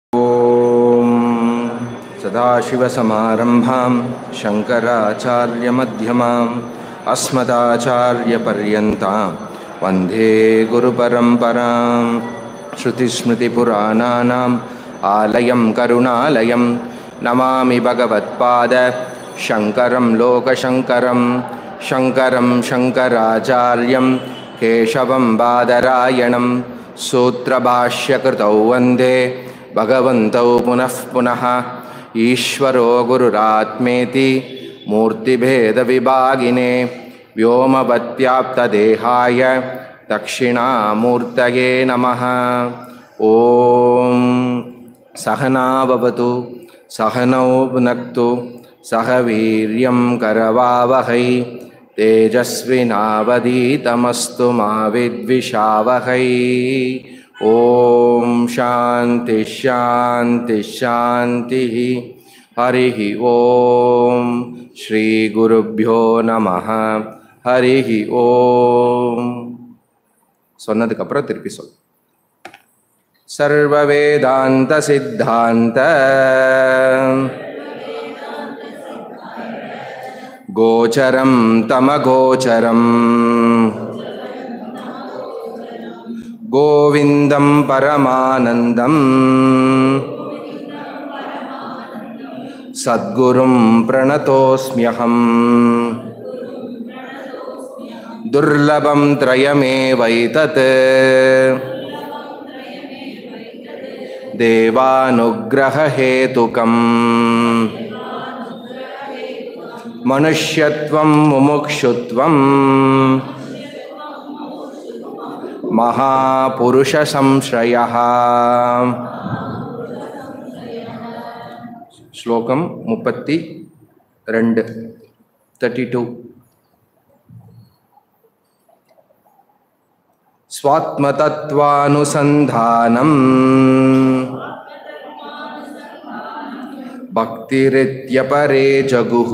ॐ सदाशिवसमारम्भां शङ्कराचार्यमध्यमाम् अस्मदाचार्यपर्यन्तां वन्दे गुरुपरम्परां श्रुतिस्मृतिपुराणानाम् आलयं करुणालयं नमामि भगवत्पाद शङ्करं लोकशङ्करं शङ्करं शङ्कराचार्यं केशवं बादरायणं सूत्रभाष्यकृतौ वन्दे भगवन्तौ पुनः पुनः ईश्वरो गुरुरात्मेति मूर्तिभेदविभागिने व्योमवत्याप्तदेहाय दक्षिणामूर्तये नमः ॐ सहना भवतु सहनौ भुनक्तु सह वीर्यं करवावहै तेजस्विनावधीतमस्तु मा विद्विषावहै ॐ शान्तिः शान्तिः शान्तिः हरिः ॐ श्रीगुरुभ्यो நமः ஹரிஹி ஓம் சொன்னதுக்கப்புறம் திருப்பி சொல் சர்வவேதாந்த சித்தாந்த கோச்சரம் தமகோச்சரம் கோவிந்தம் பரமானந்தம் சத்குரும் பிரணதோஸ்மியகம் दुर्लभं त्रयमेवैतत् देवानुग्ररहेतुकम् मनुष्यत्वं मुमुक्षुत्वम् महापुरुषसंश्रयः श्लोकं मुपत्ति ரெண்டு தேர்ட்டி டூ स्वात्मतत्त्वानुसन्धानम् भक्तिरित्यपरे जगुः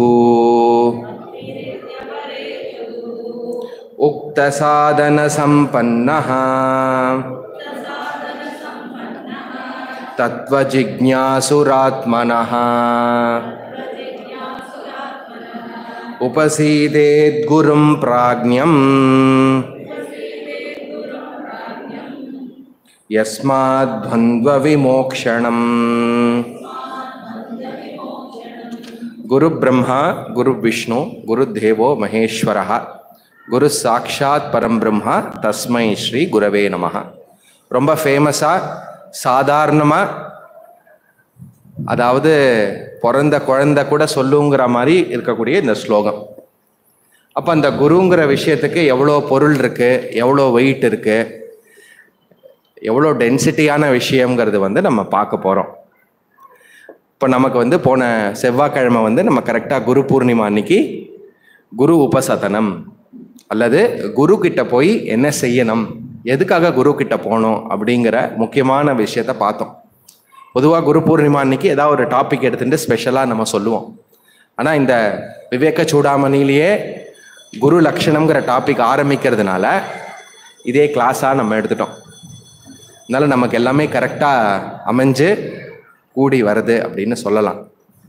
उक्तसाधनसम्पन्नः तत्त्वजिज्ञासुरात्मनः उपसीदेद्गुरुं प्राज्ञम् यस्माद्वन्द्वविमोक्षणम् गुरुब्रह्मा गुरुविष्णु गुरुदेवो महेश्वरः குரு சாக்ஷாத் பரம்பிரம்மா தஸ்மை ஸ்ரீ குரவே நம ரொம்ப ஃபேமஸாக சாதாரணமாக அதாவது பிறந்த குழந்தை கூட சொல்லுங்கிற மாதிரி இருக்கக்கூடிய இந்த ஸ்லோகம் அப்போ அந்த குருங்கிற விஷயத்துக்கு எவ்வளோ பொருள் இருக்குது எவ்வளோ வெயிட் இருக்குது எவ்வளோ டென்சிட்டியான விஷயங்கிறது வந்து நம்ம பார்க்க போகிறோம் இப்போ நமக்கு வந்து போன செவ்வாய்க்கிழமை வந்து நம்ம கரெக்டாக குரு பூர்ணிமா அன்னைக்கு குரு உபசதனம் அல்லது குரு கிட்ட போய் என்ன செய்யணும் எதுக்காக குரு கிட்ட போகணும் அப்படிங்கிற முக்கியமான விஷயத்த பார்த்தோம் பொதுவாக குரு பூர்ணிமா அன்னைக்கு ஏதாவது ஒரு டாபிக் எடுத்துட்டு ஸ்பெஷலாக நம்ம சொல்லுவோம் ஆனால் இந்த விவேக சூடாமணிலேயே குரு லக்ஷணம்ங்கிற டாபிக் ஆரம்பிக்கிறதுனால இதே கிளாஸாக நம்ம எடுத்துட்டோம் அதனால நமக்கு எல்லாமே கரெக்டாக அமைஞ்சு கூடி வருது அப்படின்னு சொல்லலாம்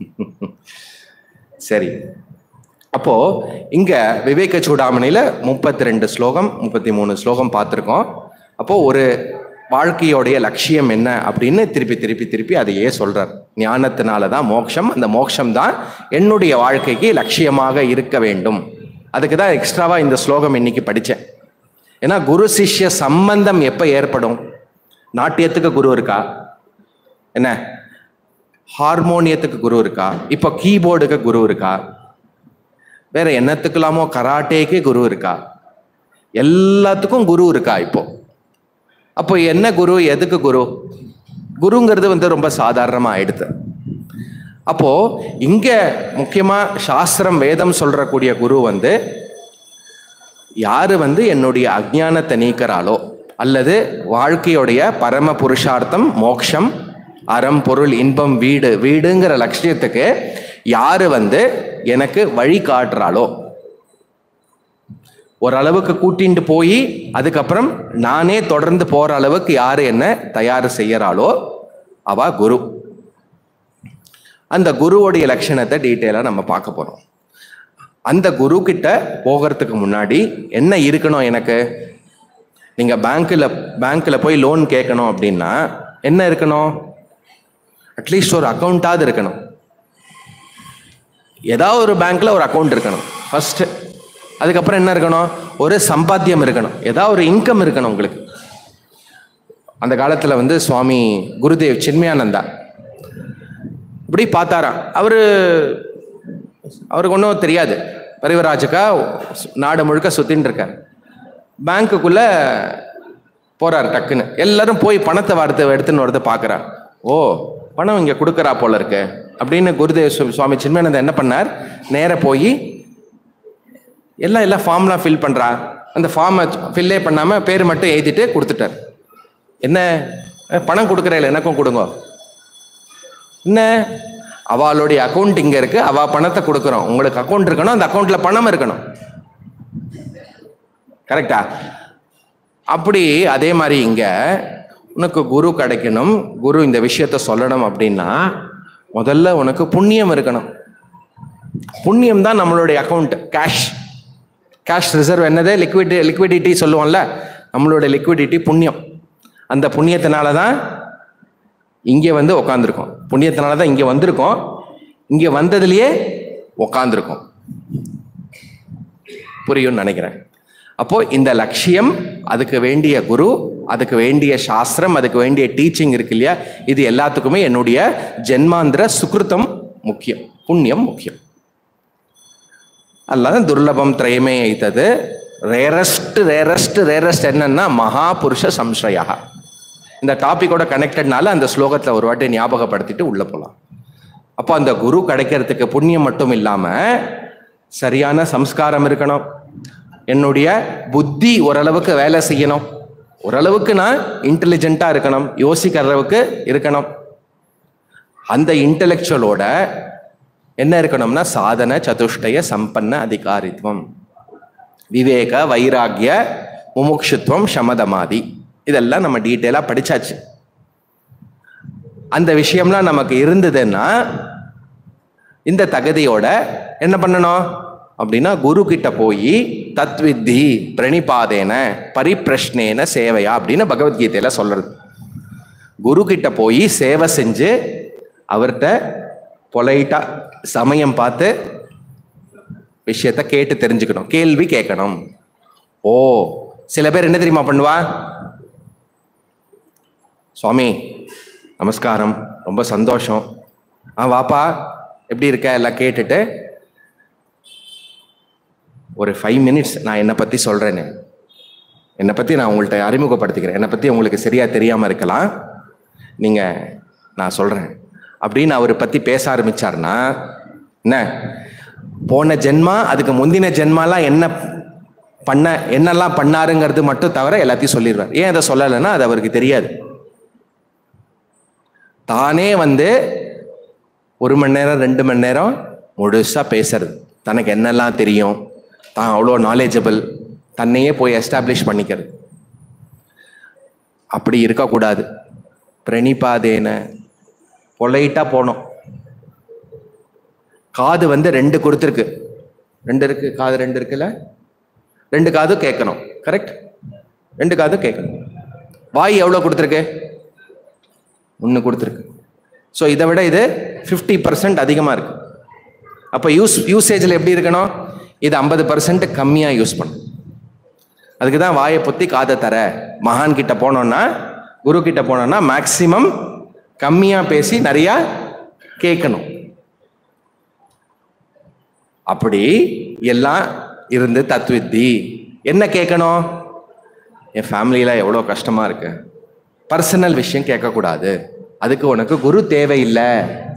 சரி அப்போ இங்க விவேக சூடாமணியில முப்பத்தி ரெண்டு ஸ்லோகம் முப்பத்தி மூணு ஸ்லோகம் பார்த்துருக்கோம் அப்போ ஒரு வாழ்க்கையோடைய லட்சியம் என்ன அப்படின்னு திருப்பி திருப்பி திருப்பி அதையே சொல்றார் ஞானத்தினால தான் மோட்சம் அந்த மோட்சம் தான் என்னுடைய வாழ்க்கைக்கு லட்சியமாக இருக்க வேண்டும் அதுக்கு தான் எக்ஸ்ட்ராவா இந்த ஸ்லோகம் இன்னைக்கு படித்தேன் ஏன்னா குரு சிஷ்ய சம்பந்தம் எப்போ ஏற்படும் நாட்டியத்துக்கு குரு இருக்கா என்ன ஹார்மோனியத்துக்கு குரு இருக்கா இப்போ கீபோர்டுக்கு குரு இருக்கா வேற என்னத்துக்கெல்லாமோ கராட்டேக்கு குரு இருக்கா எல்லாத்துக்கும் குரு இருக்கா இப்போ அப்போ என்ன குரு எதுக்கு குரு குருங்கிறது வந்து ரொம்ப சாதாரணமா ஆயிடுது அப்போ இங்க முக்கியமா சாஸ்திரம் வேதம் சொல்றக்கூடிய குரு வந்து யாரு வந்து என்னுடைய அஜ்ஞானத்தை நீக்கிறாளோ அல்லது வாழ்க்கையுடைய பரம புருஷார்த்தம் மோக்ஷம் அறம் பொருள் இன்பம் வீடு வீடுங்கிற லட்சியத்துக்கு யாரு வந்து எனக்கு வழி காட்டுறாளோ ஓரளவுக்கு கூட்டிட்டு போய் அதுக்கப்புறம் நானே தொடர்ந்து போற அளவுக்கு யாரு என்ன தயார் செய்யறாளோ அவ குரு அந்த குருவோடைய லட்சணத்தை டீட்டெயிலாக நம்ம பார்க்க போறோம் அந்த குரு கிட்ட போகிறதுக்கு முன்னாடி என்ன இருக்கணும் எனக்கு நீங்க பேங்க்ல பேங்க்ல போய் லோன் கேட்கணும் அப்படின்னா என்ன இருக்கணும் அட்லீஸ்ட் ஒரு அக்கௌண்ட்டாவது இருக்கணும் ஏதாவது ஒரு பேங்க்ல ஒரு அக்கௌண்ட் இருக்கணும் ஃபர்ஸ்ட் அதுக்கப்புறம் என்ன இருக்கணும் ஒரு சம்பாத்தியம் இருக்கணும் ஏதாவது ஒரு இன்கம் இருக்கணும் உங்களுக்கு அந்த காலத்துல வந்து சுவாமி குருதேவ் சின்மயானந்தா இப்படி பார்த்தாராம் அவரு அவருக்கு ஒன்றும் தெரியாது பரிவராஜுக்கா நாடு முழுக்க சுத்தின்னு இருக்கார் பேங்க்குக்குள்ள போறார் டக்குன்னு எல்லாரும் போய் பணத்தை வார்த்தை எடுத்துன்னு வரதை பார்க்குறார் ஓ பணம் இங்கே கொடுக்குறா போல இருக்கு அப்படின்னு குருதேவ் சு- சுவாமி சின்மயானந்தா என்ன பண்ணார் நேர போய் எல்லாம் எல்லாம் ஃபார்ம்லாம் ஃபில் பண்றா அந்த ஃபார்மை ஃபில்லே பண்ணாம பேர் மட்டும் எழுதிட்டு கொடுத்துட்டார் என்ன அஹ், பணம் கொடுக்குறேன் எனக்கும் கொடுங்க என்ன அவளுடைய அக்கௌண்ட் இங்க இருக்கு அவ பணத்தை கொடுக்குறோம் உங்களுக்கு அக்கௌண்ட் இருக்கணும் அந்த அக்கௌண்ட்ல பணம் இருக்கணும் கரெக்டா அப்படி அதே மாதிரி இங்க உனக்கு குரு கிடைக்கணும் குரு இந்த விஷயத்த சொல்லணும் அப்படின்னா முதல்ல உனக்கு புண்ணியம் இருக்கணும் புண்ணியம் தான் நம்மளுடைய அக்கௌண்ட் கேஷ் கேஷ் ரிசர்வ் என்னது லிக்விடி லிக்விடிட்டி சொல்லுவோம்ல நம்மளுடைய லிக்விடிட்டி புண்ணியம் அந்த புண்ணியத்தினால தான் இங்கே வந்து உக்காந்துருக்கோம் புண்ணியத்தினால தான் இங்கே வந்திருக்கோம் இங்கே வந்ததுலேயே உக்காந்துருக்கோம் புரியும்னு நினைக்கிறேன் அப்போ இந்த லட்சியம் அதுக்கு வேண்டிய குரு அதுக்கு வேண்டிய சாஸ்திரம் அதுக்கு வேண்டிய டீச்சிங் இருக்கு இல்லையா இது எல்லாத்துக்குமே என்னுடைய ஜென்மாந்திர சுக்ருத்தம் முக்கியம் புண்ணியம் முக்கியம் அல்லாத துர்லபம் திரயமே ஐத்தது ரேரஸ்ட் ரேரஸ்ட் ரேரஸ்ட் என்னன்னா மகாபுருஷ சம்சயா இந்த டாபிக்கோட கனெக்டட்னால அந்த ஸ்லோகத்தில் ஒரு வாட்டி ஞாபகப்படுத்திட்டு உள்ள போகலாம் அப்போ அந்த குரு கிடைக்கிறதுக்கு புண்ணியம் மட்டும் இல்லாம சரியான சம்ஸ்காரம் இருக்கணும் என்னுடைய புத்தி ஓரளவுக்கு வேலை செய்யணும் ஓரளவுக்கு நான் இன்டெலிஜென்ட்டாக இருக்கணும் யோசிக்கிற அளவுக்கு இருக்கணும் அந்த இன்டெலெக்சுவலோட என்ன இருக்கணும்னா சாதன சதுஷ்டய சம்பன்ன அதிகாரித்துவம் விவேக வைராகிய முமுட்சுத்துவம் சமதமாதி இதெல்லாம் நம்ம டீட்டெயிலாக படிச்சாச்சு அந்த விஷயம்லாம் நமக்கு இருந்ததுன்னா இந்த தகுதியோட என்ன பண்ணணும் அப்படின்னா குரு கிட்ட போய் தத்வித்தி பிரணிபாதேன பரிப்பிரஷ்னேன சேவையா அப்படின்னு பகவத்கீதையில சொல்றது குரு கிட்ட போய் சேவை செஞ்சு அவர்கிட்ட பொலைட்டா சமயம் பார்த்து விஷயத்த கேட்டு தெரிஞ்சுக்கணும் கேள்வி கேட்கணும் ஓ சில பேர் என்ன தெரியுமா பண்ணுவா சுவாமி நமஸ்காரம் ரொம்ப சந்தோஷம் ஆ வாப்பா எப்படி இருக்க எல்லாம் கேட்டுட்டு ஒரு ஃபைவ் மினிட்ஸ் நான் என்னை பற்றி சொல்கிறேன்னு என்னை பற்றி நான் உங்கள்கிட்ட அறிமுகப்படுத்திக்கிறேன் என்னை பற்றி உங்களுக்கு சரியாக தெரியாமல் இருக்கலாம் நீங்கள் நான் சொல்கிறேன் அப்படின்னு அவரை பற்றி பேச ஆரம்பிச்சார்னா என்ன போன ஜென்மா அதுக்கு முந்தின ஜென்மாலாம் என்ன பண்ண என்னெல்லாம் பண்ணாருங்கிறது மட்டும் தவிர எல்லாத்தையும் சொல்லிடுவார் ஏன் அதை சொல்லலைன்னா அது அவருக்கு தெரியாது தானே வந்து ஒரு மணி நேரம் ரெண்டு மணி நேரம் முழுசா பேசுறது தனக்கு என்னெல்லாம் தெரியும் தான் அவ்வளோ நாலேஜபிள் தன்னையே போய் எஸ்டாப்ளிஷ் பண்ணிக்கிறது அப்படி இருக்கக்கூடாது பிரணிபாதேன பொலைட்டா போனோம் காது வந்து ரெண்டு கொடுத்துருக்கு ரெண்டு இருக்கு காது ரெண்டு இருக்குல்ல ரெண்டு காதும் கேட்கணும் கரெக்ட் ரெண்டு காதும் கேட்கணும் வாய் எவ்வளோ கொடுத்துருக்கு ஒன்று கொடுத்துருக்கு ஸோ இதை விட இது ஃபிஃப்டி பர்சன்ட் அதிகமாக இருக்கு அப்போ யூஸ் யூசேஜில் எப்படி இருக்கணும் இது ஐம்பது பர்சன்ட் கம்மியாக யூஸ் பண்ணும் அதுக்கு தான் வாயை பொத்தி காதை தர மகான் கிட்ட போனோம்னா குரு கிட்ட போனோம்னா மேக்சிமம் கம்மியாக பேசி நிறையா கேட்கணும் அப்படி எல்லாம் இருந்து தத்வித்தி என்ன கேட்கணும் என் ஃபேமிலியில் எவ்வளோ கஷ்டமா இருக்கு பர்சனல் விஷயம் கேட்கக்கூடாது அதுக்கு உனக்கு குரு தேவையில்லை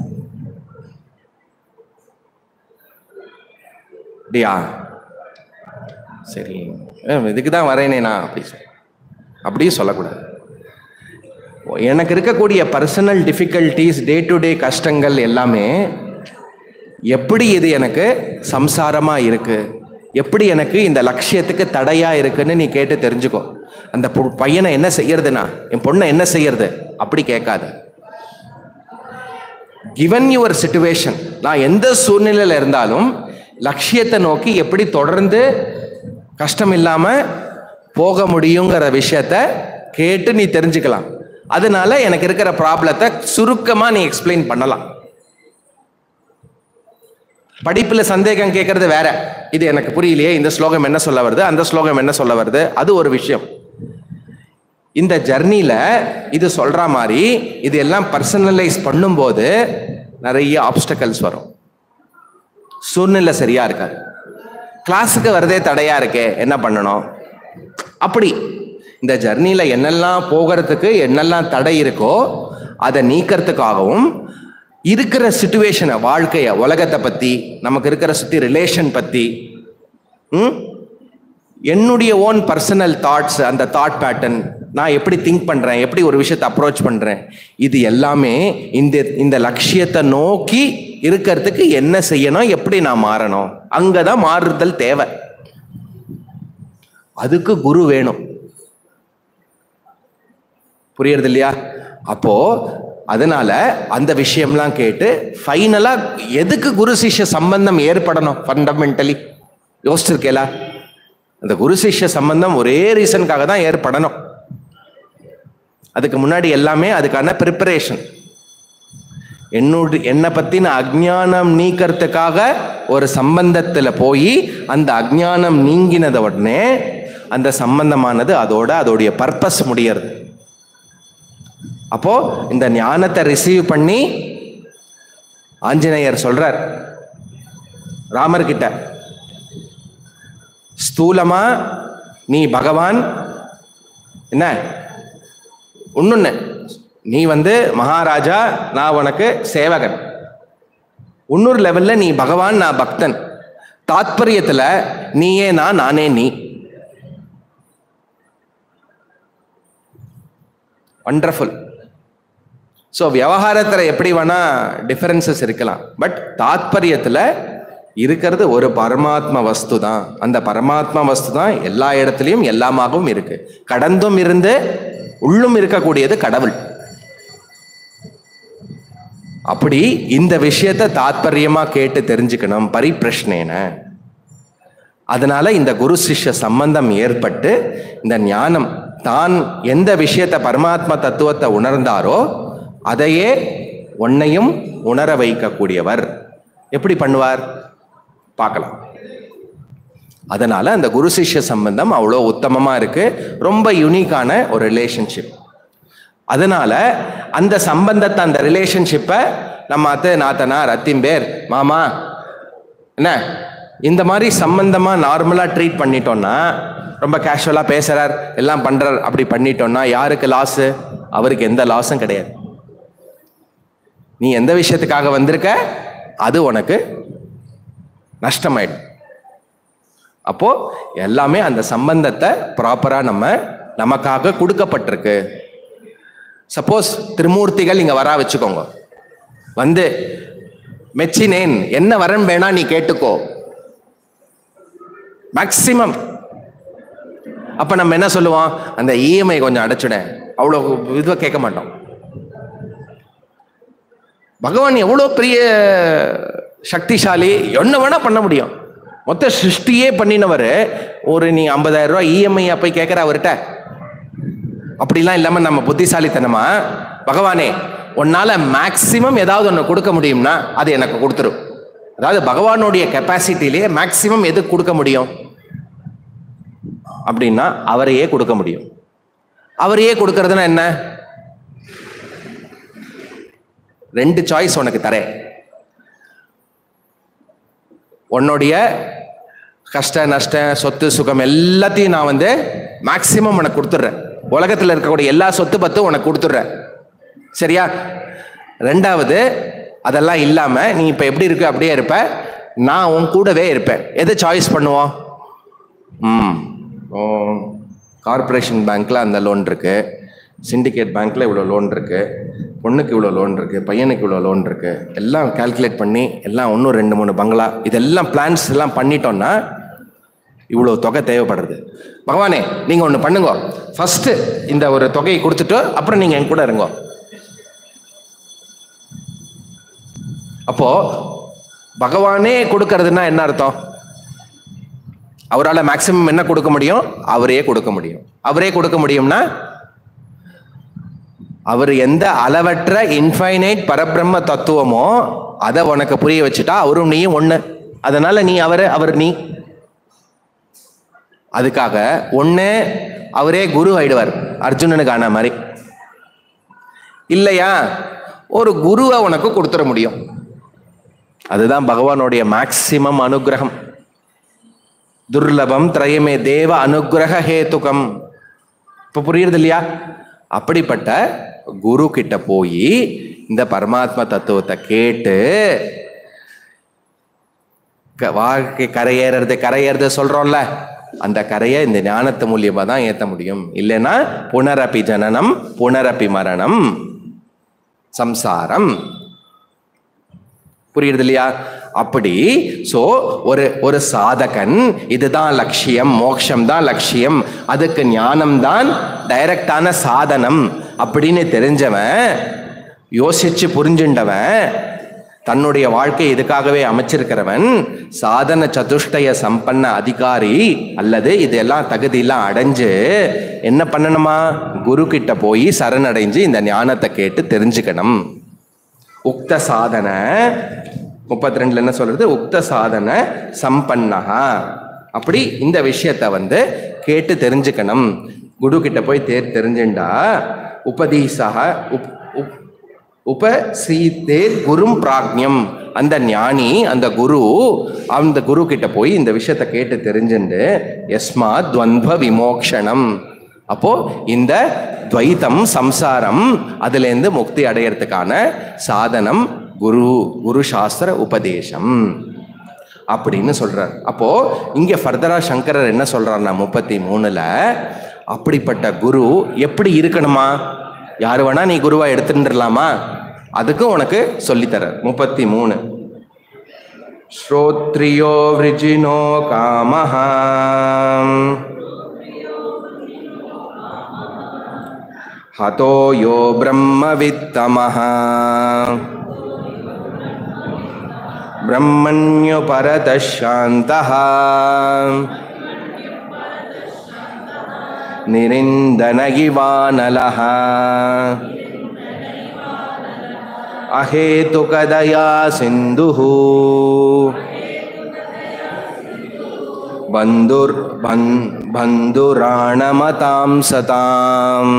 அப்படியா சரி அஹ் இதுக்கு தான் வரேனே நான் அப்படி சொல் அப்படியும் சொல்லக்கூடாது எனக்கு இருக்கக்கூடிய personal difficulties day to day கஷ்டங்கள் எல்லாமே எப்படி இது எனக்கு சம்சாரமா இருக்கு எப்படி எனக்கு இந்த லட்சியத்துக்கு தடையா இருக்குன்னு நீ கேட்டு தெரிஞ்சுக்கோ அந்த பொ- பையனை என்ன செய்யறதுனா என் பொண்ணை என்ன செய்யறது அப்படி கேட்காத கிவன் யுவர் சுச்சுவேஷன் நான் எந்த சூழ்நிலையில் இருந்தாலும் லட்சியத்தை நோக்கி எப்படி தொடர்ந்து கஷ்டம் இல்லாம போக முடியுங்கிற விஷயத்த கேட்டு நீ தெரிஞ்சுக்கலாம் அதனால எனக்கு இருக்கிற ப்ராப்ளத்தை சுருக்கமா நீ எக்ஸ்பிளைன் பண்ணலாம் படிப்புல சந்தேகம் கேட்கறது வேற இது எனக்கு புரியலையே இந்த ஸ்லோகம் என்ன சொல்ல வருது அந்த ஸ்லோகம் என்ன சொல்ல வருது அது ஒரு விஷயம் இந்த ஜர்னில இது சொல்ற மாதிரி இது எல்லாம் பர்சனலைஸ் பண்ணும்போது நிறைய ஆப்ஸ்டக்கல்ஸ் வரும் சூழ்நிலை சரியா இருக்காது கிளாஸுக்கு வரதே தடையா இருக்கே என்ன பண்ணணும் அப்படி இந்த ஜர்னில என்னெல்லாம் போகிறதுக்கு என்னெல்லாம் தடை இருக்கோ அதை நீக்கிறதுக்காகவும் இருக்கிற சுச்சுவேஷனை வாழ்க்கைய உலகத்தை பத்தி நமக்கு இருக்கிற சுத்தி ரிலேஷன் பத்தி ம் என்னுடைய ஓன் பர்சனல் தாட்ஸ் அந்த தாட் பேட்டர்ன் நான் எப்படி திங்க் பண்றேன் எப்படி ஒரு விஷயத்தை அப்ரோச் பண்றேன் இது எல்லாமே இந்த இந்த லட்சியத்தை நோக்கி இருக்கிறதுக்கு என்ன செய்யணும் எப்படி நான் மாறணும் அங்கதான் மாறுதல் தேவை அதுக்கு குரு வேணும் புரியுறது இல்லையா அப்போ அதனால அந்த விஷயம்லாம் கேட்டு ஃபைனலா எதுக்கு குரு சிஷ்ய சம்பந்தம் ஏற்படணும் ஃபண்டமெண்டலி யோசிச்சிருக்கேலா அந்த குரு சிஷ்ய சம்பந்தம் ஒரே ரீசனுக்காக தான் ஏற்படணும் அதுக்கு முன்னாடி எல்லாமே அதுக்கான ப்ரிப்பரேஷன் என்னோட என்னை பத்தின அஜ்ஞானம் நீக்கிறதுக்காக ஒரு சம்பந்தத்துல போய் அந்த அஜ்ஞானம் நீங்கினத உடனே அந்த சம்பந்தமானது அதோட அதோடைய பர்பஸ் முடியறது அப்போ இந்த ஞானத்தை ரிசீவ் பண்ணி ஆஞ்சநேயர் சொல்றார் ராமர் கிட்ட ஸ்தூலமா நீ பகவான் என்ன ஒண்ணுன்னு நீ வந்து மகாராஜா நான் உனக்கு சேவகன் இன்னொரு லெவல்ல நீ பகவான் நான் பக்தன் தாத்பரியத்துல நீயே நான் நானே நீ வண்டர்ஃபுல் ஸோ விவகாரத்தில் எப்படி வேணா டிஃபரன்சஸ் இருக்கலாம் பட் தாத்பரியத்தில் இருக்கிறது ஒரு பரமாத்ம வஸ்து தான் அந்த பரமாத்ம வஸ்து தான் எல்லா இடத்துலையும் எல்லாமாகவும் இருக்கு கடந்தும் இருந்து உள்ளும் இருக்கக்கூடியது கடவுள் அப்படி இந்த விஷயத்தை தாத்பரியமா கேட்டு தெரிஞ்சுக்கணும் பரிப்பிரஷ்னேன அதனால இந்த குரு சிஷ்ய சம்பந்தம் ஏற்பட்டு இந்த ஞானம் தான் எந்த விஷயத்தை பரமாத்ம தத்துவத்தை உணர்ந்தாரோ அதையே உன்னையும் உணர வைக்கக்கூடியவர் எப்படி பண்ணுவார் பார்க்கலாம் அதனால அந்த குரு சிஷ்ய சம்பந்தம் அவ்வளோ உத்தமமா இருக்கு ரொம்ப யூனிக்கான ஒரு ரிலேஷன்ஷிப் அதனால அந்த சம்பந்தத்தை அந்த ரிலேஷன்ஷிப்பை நம்ம அத்தை நாத்தனார் அத்திம்பேர் மாமா என்ன இந்த மாதிரி சம்பந்தமா நார்மலா ட்ரீட் பண்ணிட்டோம்னா ரொம்ப கேஷுவலா பேசுறார் எல்லாம் பண்றார் அப்படி பண்ணிட்டோம்னா யாருக்கு லாஸ் அவருக்கு எந்த லாஸும் கிடையாது நீ எந்த விஷயத்துக்காக வந்திருக்க அது உனக்கு நஷ்டமாயிடும் அப்போ எல்லாமே அந்த சம்பந்தத்தை ப்ராப்பரா நம்ம நமக்காக கொடுக்கப்பட்டிருக்கு சப்போஸ் திருமூர்த்திகள் இங்க வரா வச்சுக்கோங்க வந்து மெச்சினேன் என்ன வரன் வேணா நீ கேட்டுக்கோ மேக்சிமம் அப்ப நம்ம என்ன சொல்லுவோம் அந்த இஎம்ஐ கொஞ்சம் அடைச்சுட அவ்வளோ இதுவா கேட்க மாட்டோம் பகவான் எவ்வளோ பெரிய சக்திசாலி என்ன வேணா பண்ண முடியும் மொத்த சிருஷ்டியே பண்ணினவர் ஒரு நீ ஐம்பதாயிரம் ரூபாய் இஎம்ஐ போய் கேட்குற அவர்கிட்ட அப்படிலாம் இல்லாம நம்ம புத்திசாலித்தனமா பகவானே உன்னால மேக்சிமம் ஏதாவது ஒன்று கொடுக்க முடியும்னா அது எனக்கு கொடுத்துரும் அதாவது பகவானுடைய கெப்பாசிட்டிலேயே மேக்சிமம் எது கொடுக்க முடியும் அப்படின்னா அவரையே கொடுக்க முடியும் அவரையே கொடுக்கறதுன்னா என்ன ரெண்டு சாய்ஸ் உனக்கு தரேன் உன்னுடைய கஷ்ட நஷ்ட சொத்து சுகம் எல்லாத்தையும் நான் வந்து மேக்சிமம் உனக்கு கொடுத்துட்றேன் உலகத்தில் இருக்கக்கூடிய எல்லா சொத்து பத்தும் உனக்கு கொடுத்துட்றேன் சரியா ரெண்டாவது அதெல்லாம் இல்லாமல் நீ இப்போ எப்படி இருக்க அப்படியே இருப்ப நான் உன் கூடவே இருப்பேன் எது சாய்ஸ் பண்ணுவோம் ம் கார்ப்பரேஷன் பேங்க்கில் அந்த லோன் இருக்கு சிண்டிகேட் பேங்க்கில் இவ்வளோ லோன் இருக்கு பொண்ணுக்கு இவ்வளோ லோன் இருக்கு பையனுக்கு இவ்வளோ லோன் இருக்கு எல்லாம் கால்குலேட் பண்ணி எல்லாம் ஒன்றும் ரெண்டு மூணு பங்களா இதெல்லாம் பிளான்ஸ் எல்லாம் பண்ணிட்டோம்னா இவ்வளோ தொகை தேவைப்படுறது பகவானே நீங்கள் ஒன்று பண்ணுங்க ஃபஸ்ட்டு இந்த ஒரு தொகையை கொடுத்துட்டு அப்புறம் நீங்கள் என் கூட இருங்கோ அப்போ பகவானே கொடுக்கறதுன்னா என்ன அர்த்தம் அவரால் மேக்சிமம் என்ன கொடுக்க முடியும் அவரே கொடுக்க முடியும் அவரே கொடுக்க முடியும்னா அவர் எந்த அளவற்ற இன்ஃபைனைட் பரபிரம்ம தத்துவமோ அதை உனக்கு புரிய வச்சுட்டா அவரும் நீயும் ஒண்ணு அதனால நீ அவர் அவர் நீ அதுக்காக ஒண்ணு அவரே குரு ஆயிடுவார் அர்ஜுனனுக்கு ஆன மாதிரி இல்லையா ஒரு குருவை உனக்கு கொடுத்துட முடியும் அதுதான் பகவானுடைய மேக்சிமம் அனுகிரகம் துர்லபம் திரயமே தேவ அனுகிரக ஹேதுகம் இப்ப புரியுறது இல்லையா அப்படிப்பட்ட குரு கிட்ட போய் இந்த பரமாத்ம தத்துவத்தை கேட்டு க- வாழ்க்கை கரையேறது கரையேறது சொல்றோம்ல அந்த கரையை இந்த ஞானத்து மூலியமா தான் ஏத்த முடியும் இல்லைன்னா புனரப்பி ஜனனம் புனரப்பி மரணம் சம்சாரம் புரியுறது இல்லையா அப்படி சோ ஒரு ஒரு சாதகன் இதுதான் லட்சியம் மோட்சம் தான் லட்சியம் அதுக்கு ஞானம் தான் டைரக்டான சாதனம் அப்படின்னு தெரிஞ்சவன் யோசிச்சு புரிஞ்சுண்டவன் தன்னுடைய வாழ்க்கை இதுக்காகவே அமைச்சிருக்கிறவன் சாதன சதுஷ்டய சம்பன்ன அதிகாரி அல்லது இதெல்லாம் தகுதியெல்லாம் அடைஞ்சு என்ன பண்ணணுமா குரு கிட்ட போய் சரணடைஞ்சு இந்த ஞானத்தை கேட்டு தெரிஞ்சுக்கணும் உக்த சாதன முப்பத்தி ரெண்டுல என்ன சொல்றது உக்த சாதன சம்பன்னகா அப்படி இந்த விஷயத்த வந்து கேட்டு தெரிஞ்சுக்கணும் குரு கிட்ட போய் தேர் தெரிஞ்சுண்டா உபதீசக உப் உப் உபசீதேர் குரும் பிராக்ஞம் அந்த ஞானி அந்த குரு அந்த குரு கிட்ட போய் இந்த விஷயத்த கேட்டு தெரிஞ்சுண்டு எஸ்மா துவந்த விமோக்ஷணம் அப்போ இந்த துவைத்தம் சம்சாரம் அதுலேருந்து முக்தி அடையறதுக்கான சாதனம் குரு குரு சாஸ்திர உபதேசம் அப்படின்னு சொல்றார் அப்போ இங்க ஃபர்தரா சங்கரர் என்ன சொல்றாருன்னா முப்பத்தி மூணுல அப்படிப்பட்ட குரு எப்படி இருக்கணுமா யாரு வேணா நீ குருவா எடுத்துட்டுலாமா அதுக்கும் உனக்கு சொல்லித்தர முப்பத்தி மூணு ஸ்ரோத்ரியோ விருஜினோ காமஹா हतो यो ब्रह्मवित्तमः ब्रह्मण्युपरतः शान्तः निरिन्दनगिवानलः अहेतुकदया सिन्धुः बन्धुर् बन् बन्धुराणमतां सताम्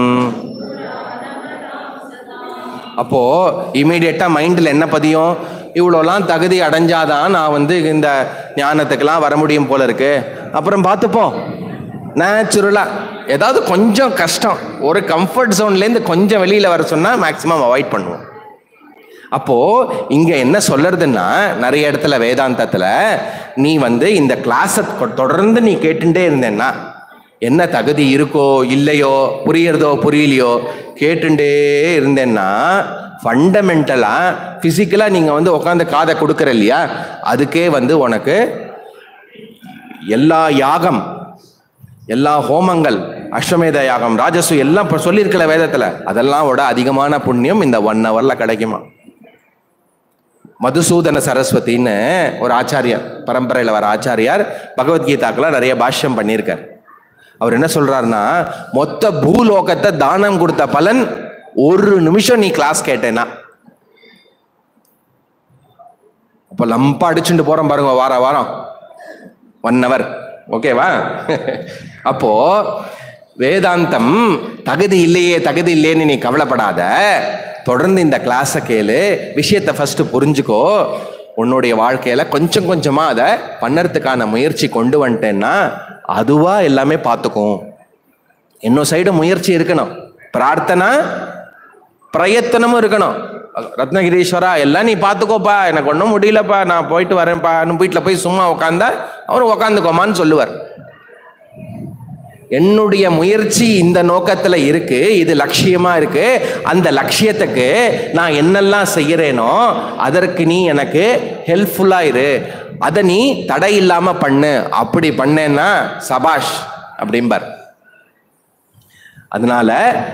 அப்போ இமீடியட்டா மைண்டில் என்ன பதியும் இவ்வளோலாம் தகுதி அடைஞ்சாதான் நான் வந்து இந்த ஞானத்துக்கெல்லாம் வர முடியும் போல இருக்கு அப்புறம் பார்த்துப்போம் நேச்சுரலா ஏதாவது கொஞ்சம் கஷ்டம் ஒரு கம்ஃபர்ட் ஜோன்லேருந்து கொஞ்சம் வெளியில வர சொன்னா மேக்சிமம் அவாய்ட் பண்ணுவோம் அப்போ இங்க என்ன சொல்றதுன்னா நிறைய இடத்துல வேதாந்தத்துல நீ வந்து இந்த கிளாஸை தொடர்ந்து நீ கேட்டுட்டே இருந்தேன்னா என்ன தகுதி இருக்கோ இல்லையோ புரியறதோ புரியலையோ கேட்டுட்டே இருந்தேன்னா ஃபண்டமெண்டலா பிசிக்கலா நீங்க வந்து உட்காந்து காதை கொடுக்குற இல்லையா அதுக்கே வந்து உனக்கு எல்லா யாகம் எல்லா ஹோமங்கள் அஸ்வமேத யாகம் ராஜசு எல்லாம் இப்போ சொல்லியிருக்கல வேதத்துல அதெல்லாம் விட அதிகமான புண்ணியம் இந்த ஒன் ஹவர்ல கிடைக்குமா மதுசூதன சரஸ்வதின்னு ஒரு ஆச்சாரியார் பரம்பரையில் வர ஆச்சாரியார் பகவத்கீதாக்கெல்லாம் நிறைய பாஷ்யம் பண்ணியிருக்கார் அவர் என்ன சொல்றாருன்னா மொத்த பூலோகத்தை தானம் கொடுத்த பலன் ஒரு நிமிஷம் நீ கிளாஸ் கேட்டேன்னா அப்போ லம்பா அடிச்சுட்டு போறோம் பாருங்க வார வாரம் ஒன் ஹவர் ஓகேவா அப்போ வேதாந்தம் தகுதி இல்லையே தகுதி இல்லையேன்னு நீ கவலைப்படாத தொடர்ந்து இந்த கிளாஸை கேளு விஷயத்தை ஃபர்ஸ்ட் புரிஞ்சுக்கோ உன்னுடைய வாழ்க்கையில கொஞ்சம் கொஞ்சமா அதை பண்ணறதுக்கான முயற்சி கொண்டு வந்துட்டேன்னா அதுவா எல்லாமே பார்த்துக்கும் இன்னும் சைடு முயற்சி இருக்கணும் பிரார்த்தனை பிரயத்தனமும் இருக்கணும் ரத்னகிரீஸ்வரா எல்லாம் நீ பார்த்துக்கோப்பா எனக்கு ஒன்றும் முடியலப்பா நான் போயிட்டு வரேன்ப்பா வீட்டில் போய் சும்மா உட்காந்தா அவரும் உட்காந்துக்கோமான்னு சொல்லுவார் என்னுடைய முயற்சி இந்த நோக்கத்துல இருக்கு இது லட்சியமா இருக்கு அந்த லட்சியத்துக்கு நான் என்னெல்லாம் செய்யறேனோ அதற்கு நீ எனக்கு ஹெல்ப்ஃபுல்லா இரு அதை நீ தடை இல்லாம பண்ணு அப்படி பண்ணேன்னா சபாஷ் அப்படிம்பார் அதனால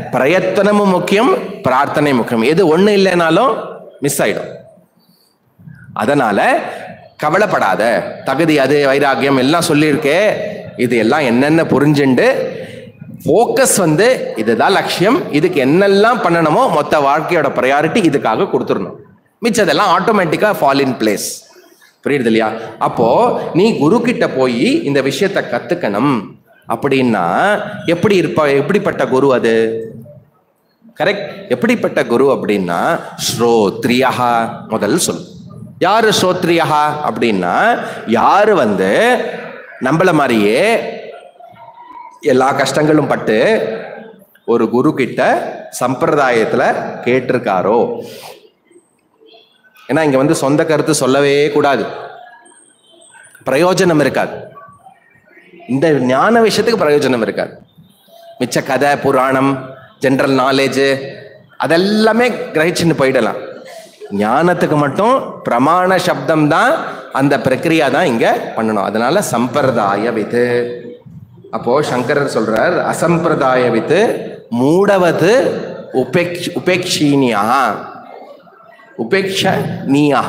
பிரயத்தனமும் முக்கியம் பிரார்த்தனை முக்கியம் எது ஒண்ணு இல்லைனாலும் மிஸ் ஆயிடும் அதனால கவலைப்படாத தகுதி அது வைராக்கியம் எல்லாம் சொல்லியிருக்கே இது எல்லாம் என்னென்ன புரிஞ்சுண்டு ஃபோக்கஸ் வந்து இதுதான் லட்சியம் இதுக்கு என்னெல்லாம் பண்ணணுமோ மொத்த வாழ்க்கையோட ப்ரையாரிட்டி இதுக்காக கொடுத்துடணும் மிச்சதெல்லாம் ஆட்டோமேட்டிக்காக ஃபால் இன் பிளேஸ் புரியுது இல்லையா அப்போ நீ குரு கிட்ட போய் இந்த விஷயத்தை கத்துக்கணும் அப்படின்னா எப்படி இருப்ப எப்படிப்பட்ட குரு அது கரெக்ட் எப்படிப்பட்ட குரு அப்படின்னா ஸ்ரோத்ரியா முதல் சொல் யாரு ஸ்ரோத்ரியா அப்படின்னா யாரு வந்து நம்மள மாதிரியே எல்லா கஷ்டங்களும் பட்டு ஒரு குரு கிட்ட சம்பிரதாயத்துல கேட்டிருக்காரோ ஏன்னா இங்க வந்து சொந்த கருத்து சொல்லவே கூடாது பிரயோஜனம் இருக்காது இந்த ஞான விஷயத்துக்கு பிரயோஜனம் இருக்காது மிச்ச கதை புராணம் ஜென்ரல் நாலேஜ் அதெல்லாமே கிரகிச்சுன்னு போயிடலாம் ஞானத்துக்கு மட்டும் பிரமாண சப்தம் தான் அந்த பிரக்கிரியா தான் இங்க பண்ணணும் அதனால சம்பிரதாய வித்து அப்போ சங்கரர் சொல்றார் அசம்பிரதாய வித்து மூடவது உபேக்ஷ் உபேக்ஷீனியா உபேக்ஷனீயா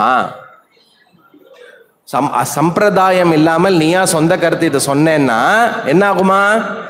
சம் சம்பிரதாயம் இல்லாமல் நீயா சொந்த கருத்து இதை சொன்னேன்னா என்ன ஆகுமா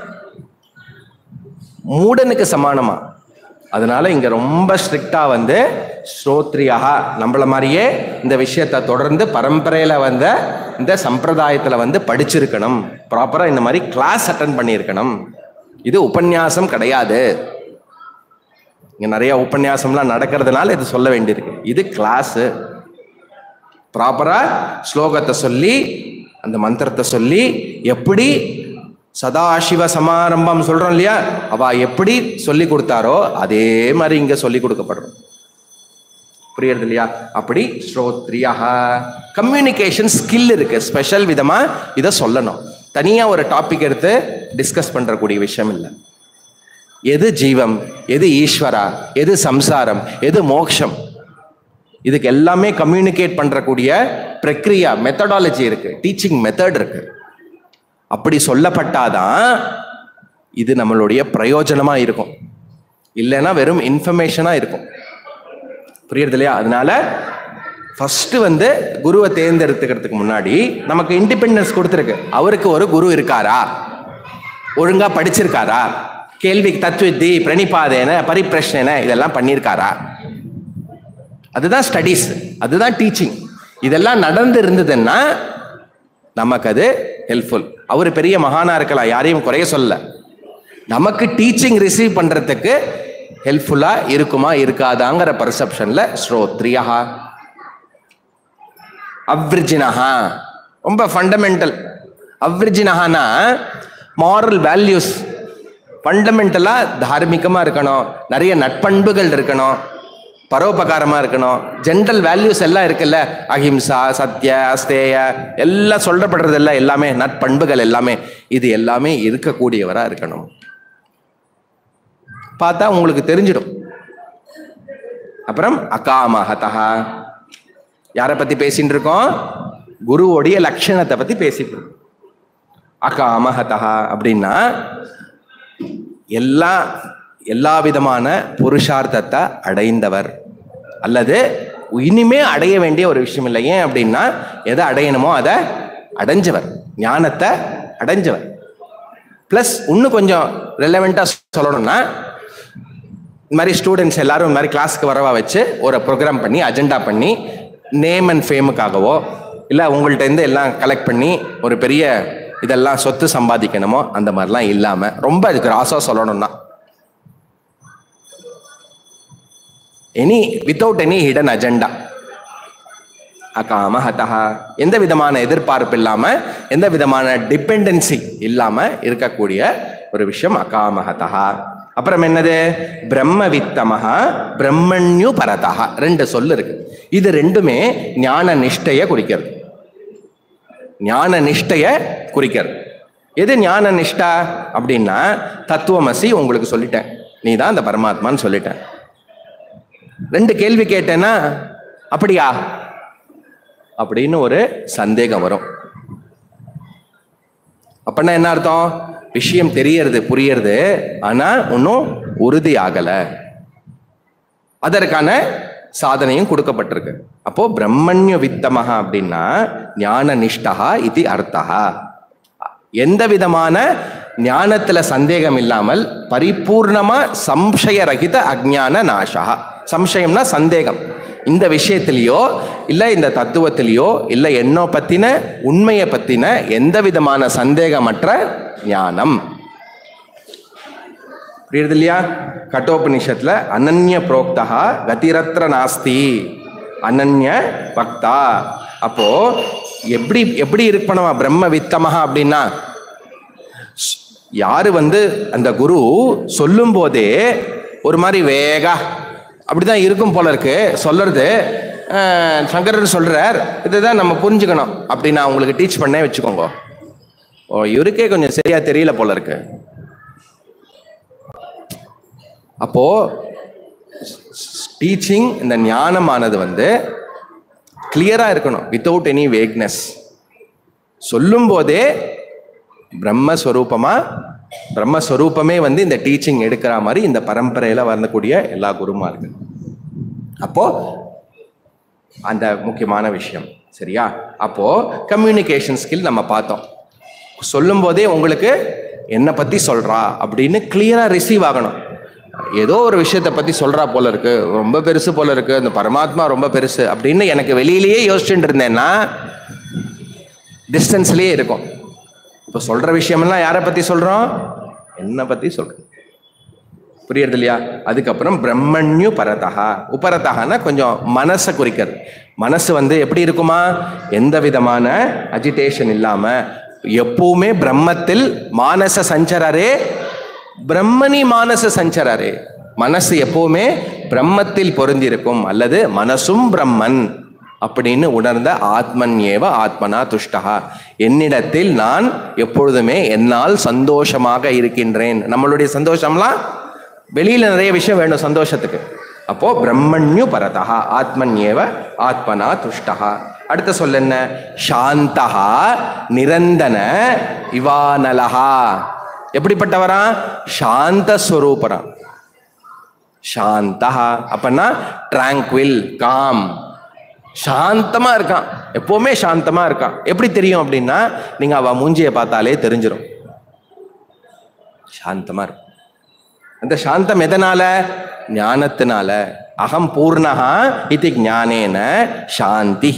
மூடனுக்கு சமானமா அதனால இங்க ரொம்ப ஸ்ட்ரிக்டா வந்து ஸ்ரோத்ரியா நம்மள மாதிரியே இந்த விஷயத்தை தொடர்ந்து பரம்பரையில வந்த இந்த சம்பிரதாயத்துல வந்து படிச்சிருக்கணும் ப்ராப்பரா இந்த மாதிரி கிளாஸ் அட்டன் பண்ணியிருக்கணும் இது உபன்யாசம் கிடையாது இங்க நிறைய உபன்யாசம்லாம் நடக்கிறதுனால இது சொல்ல வேண்டியிருக்கு இது கிளாஸு ப்ராப்பரா ஸ்லோகத்தை சொல்லி அந்த மந்திரத்தை சொல்லி எப்படி சதாசிவ சமாரம்பம் சொல்றோம் இல்லையா அவ எப்படி சொல்லி கொடுத்தாரோ அதே மாதிரி இங்க சொல்லி கொடுக்கப்படுறோம் புரியுறது இல்லையா அப்படி ஸ்ரோத்ரியா கம்யூனிகேஷன் ஸ்கில் இருக்கு ஸ்பெஷல் விதமா இதை சொல்லணும் தனியா ஒரு டாபிக் எடுத்து டிஸ்கஸ் பண்றக்கூடிய விஷயம் இல்லை எது ஜீவம் எது ஈஸ்வரா எது சம்சாரம் எது மோக்ஷம் இதுக்கு எல்லாமே கம்யூனிகேட் பண்றக்கூடிய பிரக்ரியா மெத்தடாலஜி இருக்கு டீச்சிங் மெத்தட் இருக்கு அப்படி சொல்லப்பட்டாதான் இது நம்மளுடைய பிரயோஜனமா இருக்கும் இல்லைன்னா வெறும் இன்ஃபர்மேஷனா இருக்கும் புரியுறது இல்லையா அதனால ஃபர்ஸ்ட் வந்து குருவை தேர்ந்தெடுத்துக்கிறதுக்கு முன்னாடி நமக்கு இண்டிபெண்டன்ஸ் கொடுத்துருக்கு அவருக்கு ஒரு குரு இருக்காரா ஒழுங்கா படிச்சிருக்காரா கேள்வி தத்துவத்தி பிரணிபாதேன பரிப்பிரஷ்ன இதெல்லாம் பண்ணியிருக்காரா அதுதான் ஸ்டடீஸ் அதுதான் டீச்சிங் இதெல்லாம் நடந்து இருந்ததுன்னா நமக்கு அது ஹெல்ப்ஃபுல் அவர் பெரிய மகானா இருக்கலாம் யாரையும் குறைய சொல்ல நமக்கு டீச்சிங் ரிசீவ் பண்றதுக்கு ஹெல்ப்ஃபுல்லா இருக்குமா இருக்காதாங்கிற பர்செப்ஷன்ல ஸ்ரோத்ரியா அவ்ரிஜினஹா ரொம்ப ஃபண்டமெண்டல் அவ்ரிஜினஹானா மாரல் வேல்யூஸ் ஃபண்டமெண்டலாக தார்மீகமாக இருக்கணும் நிறைய நட்பண்புகள் இருக்கணும் பரோபகாரமாக இருக்கணும் ஜென்ரல் வேல்யூஸ் எல்லாம் இருக்குல்ல அஹிம்சா சத்ய அஸ்தேய எல்லாம் சொல்லப்படுறதில்ல எல்லாமே நட்பண்புகள் எல்லாமே இது எல்லாமே இருக்கக்கூடியவராக இருக்கணும் பார்த்தா உங்களுக்கு தெரிஞ்சிடும் அப்புறம் அகாமஹதா யாரை பத்தி பேசிட்டு இருக்கோம் குருவோடைய லட்சணத்தை பத்தி பேசிட்டு இருக்கோம் அகாமஹதா அப்படின்னா எல்லா எல்லா விதமான புருஷார்த்தத்தை அடைந்தவர் அல்லது இனிமே அடைய வேண்டிய ஒரு விஷயம் இல்லை ஏன் அப்படின்னா எதை அடையணுமோ அதை அடைஞ்சவர் ஞானத்தை அடைஞ்சவர் ப்ளஸ் இன்னும் கொஞ்சம் ரெலவெண்ட்டாக சொல்லணும்னா இந்த மாதிரி ஸ்டூடெண்ட்ஸ் எல்லாரும் இந்த மாதிரி கிளாஸ்க்கு வரவா வச்சு ஒரு ப்ரோக்ராம் பண்ணி அஜெண்டா பண்ணி நேம் அண்ட் ஃபேமுக்காகவோ இல்லை உங்கள்ட்ட இருந்து எல்லாம் கலெக்ட் பண்ணி ஒரு பெரிய இதெல்லாம் சொத்து சம்பாதிக்கணுமோ அந்த மாதிரிலாம் இல்லாமல் ரொம்ப அதுக்கு ராசாக சொல்லணும்னா any without any hidden agenda அகாம ஹதா எந்த விதமான எதிர்பார்ப்பு இல்லாம எந்த விதமான டிபெண்டன்சி இல்லாம இருக்கக்கூடிய ஒரு விஷயம் அகாமஹதா அப்புறம் என்னது பிரம்ம வித்தமஹா பிரம்மண்யு பரதா ரெண்டு சொல்லு இருக்கு இது ரெண்டுமே ஞான நிஷ்டைய குறிக்கிறது ஞான நிஷ்டைய குறிக்கிறது எது ஞான நிஷ்டா அப்படின்னா தத்துவமசி உங்களுக்கு சொல்லிட்டேன் நீ தான் அந்த பரமாத்மான்னு சொல்லிட்டேன் ரெண்டு கேள்வி கேட்டேன்னா அப்படியா அப்படின்னு ஒரு சந்தேகம் வரும் அப்படின்னா என்ன அர்த்தம் விஷயம் தெரியறது புரியறது ஆனா இன்னும் உறுதி ஆகல அதற்கான சாதனையும் கொடுக்கப்பட்டிருக்கு அப்போ பிரம்மண்ய வித்தமஹா அப்படின்னா ஞான நிஷ்டா இது அர்த்தா எந்த விதமான ஞானத்துல சந்தேகம் இல்லாமல் பரிபூர்ணமா சம்சயரகித அஜ்ஞான நாசா சம்சயம்னா சந்தேகம் இந்த விஷயத்திலேயோ இல்ல இந்த தத்துவத்திலேயோ இல்ல என்னோ பத்தின உண்மையை பத்தின எந்த விதமான சந்தேகமற்ற ஞானம் புரியுது இல்லையா கட்டோபனிஷத்துல அனன்ய புரோக்தா கதிரத்ர நாஸ்தி அனன்ய பக்தா அப்போ எப்படி எப்படி இருக்கணுமா பிரம்ம வித்தமஹா அப்படின்னா ஸ்- யாரு வந்து அந்த குரு சொல்லும் போதே ஒரு மாதிரி வேகா அப்படிதான் இருக்கும் போல இருக்கு சொல்றது அஹ், சங்கரர் சொல்றார் இதுதான் நம்ம புரிஞ்சுக்கணும் அப்படி நான் உங்களுக்கு டீச் பண்ணே வச்சுக்கோங்க ஓ இவருக்கே கொஞ்சம் சரியா தெரியல போல இருக்கு அப்போ டீச்சிங் இந்த ஞானமானது வந்து கிளியரா இருக்கணும் வித்தவுட் எனி வேக்னஸ் சொல்லும் போதே பிரம்மஸ்வரூபமா பிரம்மஸ்வரூபமே வந்து இந்த டீச்சிங் எடுக்கிற மாதிரி இந்த பரம்பரையில வரக்கூடிய எல்லா குருமா இருக்கு அப்போ அந்த முக்கியமான விஷயம் சரியா அப்போ கம்யூனிகேஷன் ஸ்கில் நம்ம பார்த்தோம் சொல்லும் போதே உங்களுக்கு என்னை பத்தி சொல்றா அப்படின்னு கிளியரா ரிசீவ் ஆகணும் ஏதோ ஒரு விஷயத்தை பத்தி சொல்றா போல இருக்கு ரொம்ப பெருசு போல இருக்கு அந்த பரமாத்மா ரொம்ப பெருசு அப்படின்னு எனக்கு வெளியிலேயே யோசிச்சுட்டு இருந்தேன்னா டிஸ்டன்ஸ்லயே இருக்கும் இப்போ சொல்ற விஷயமெல்லாம் யாரை பத்தி சொல்றோம் என்ன பத்தி சொல்றோம் புரியுறது இல்லையா அதுக்கப்புறம் பிரம்மண்யு பரதகா உபரதகான்னா கொஞ்சம் மனசை குறிக்கிறது மனசு வந்து எப்படி இருக்குமா எந்த விதமான அஜிடேஷன் இல்லாம எப்பவுமே பிரம்மத்தில் மானச சஞ்சரரே பிரம்மணி மானச சஞ்சரரே மனசு எப்பவுமே பிரம்மத்தில் பொருந்திருக்கும் அல்லது மனசும் பிரம்மன் அப்படின்னு உணர்ந்த ஆத்மன் ஏவ ஆத்மனா துஷ்டகா என்னிடத்தில் நான் எப்பொழுதுமே என்னால் சந்தோஷமாக இருக்கின்றேன் நம்மளுடைய சந்தோஷம்லாம் வெளியில நிறைய விஷயம் வேணும் சந்தோஷத்துக்கு அப்போ பிரம்மண்யு பரதா ஆத்மன் ஏவ ஆத்மனா துஷ்டகா அடுத்த சொல்ல என்ன சாந்தகா நிரந்தன இவானலஹா எப்படிப்பட்டவரா சாந்த ஸ்வரூபரா சாந்தா அப்பன்னா ட்ராங்குவில் காம் சாந்தமா இருக்கான் எப்பவுமே சாந்தமா இருக்கான் எப்படி தெரியும் அப்படின்னா நீங்க அவ மூஞ்சியை பார்த்தாலே தெரிஞ்சிடும் சாந்தமா இருக்கும் அந்த சாந்தம் எதனால ஞானத்தினால அகம் பூர்ணகா இது ஞானேன சாந்தி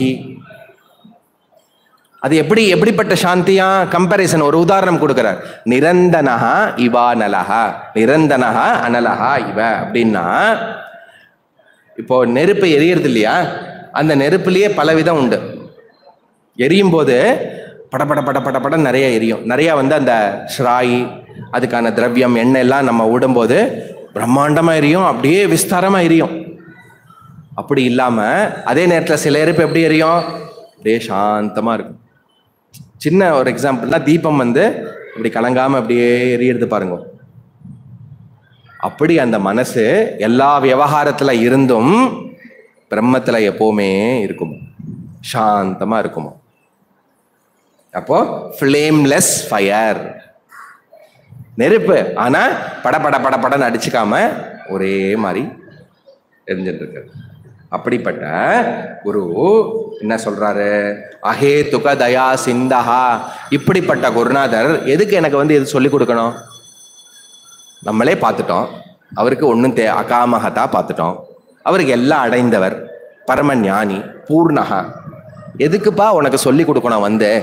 அது எப்படி எப்படிப்பட்ட சாந்தியா கம்பேரிசன் ஒரு உதாரணம் கொடுக்கிறார் நிரந்தனஹா இவானலஹா நிரந்தனஹா அனலஹா இவ அப்படின்னா இப்போ நெருப்பு எரியறது இல்லையா அந்த நெருப்புலயே பலவிதம் உண்டு எரியும் போது பட பட பட பட பட நிறைய எரியும் நிறைய வந்து அந்த ஸ்ராயி அதுக்கான திரவியம் எண்ணெய் எல்லாம் நம்ம விடும்போது பிரம்மாண்டமா எரியும் அப்படியே விஸ்தாரமா எரியும் அப்படி இல்லாம அதே நேரத்தில் சில எரிப்பு எப்படி எரியும் அப்படியே சாந்தமா இருக்கும் சின்ன ஒரு எக்ஸாம்பிள்னா தீபம் வந்து இப்படி கலங்காம அப்படியே எரியறது பாருங்க அப்படி அந்த மனசு எல்லா விவகாரத்துல இருந்தும் பிரம்மத்துல எப்பவுமே இருக்கும் சாந்தமா இருக்குமா அப்போ ஃப்ளேம்லெஸ் ஃபயர் நெருப்பு ஆனா பட பட பட படன்னு அடிச்சுக்காம ஒரே மாதிரி எரிஞ்சுட்டு இருக்கு அப்படிப்பட்ட குரு என்ன சொல்றாரு அஹேதுக தயா சிந்தஹா இப்படிப்பட்ட குருநாதர் எதுக்கு எனக்கு வந்து இது சொல்லி கொடுக்கணும் நம்மளே பார்த்துட்டோம் அவருக்கு ஒன்றும் தே அகாமகதா பார்த்துட்டோம் அவருக்கு எல்லாம் அடைந்தவர் பரம ஞானி பூர்ணகா எதுக்குப்பா உனக்கு சொல்லி கொடுக்கணும் வந்து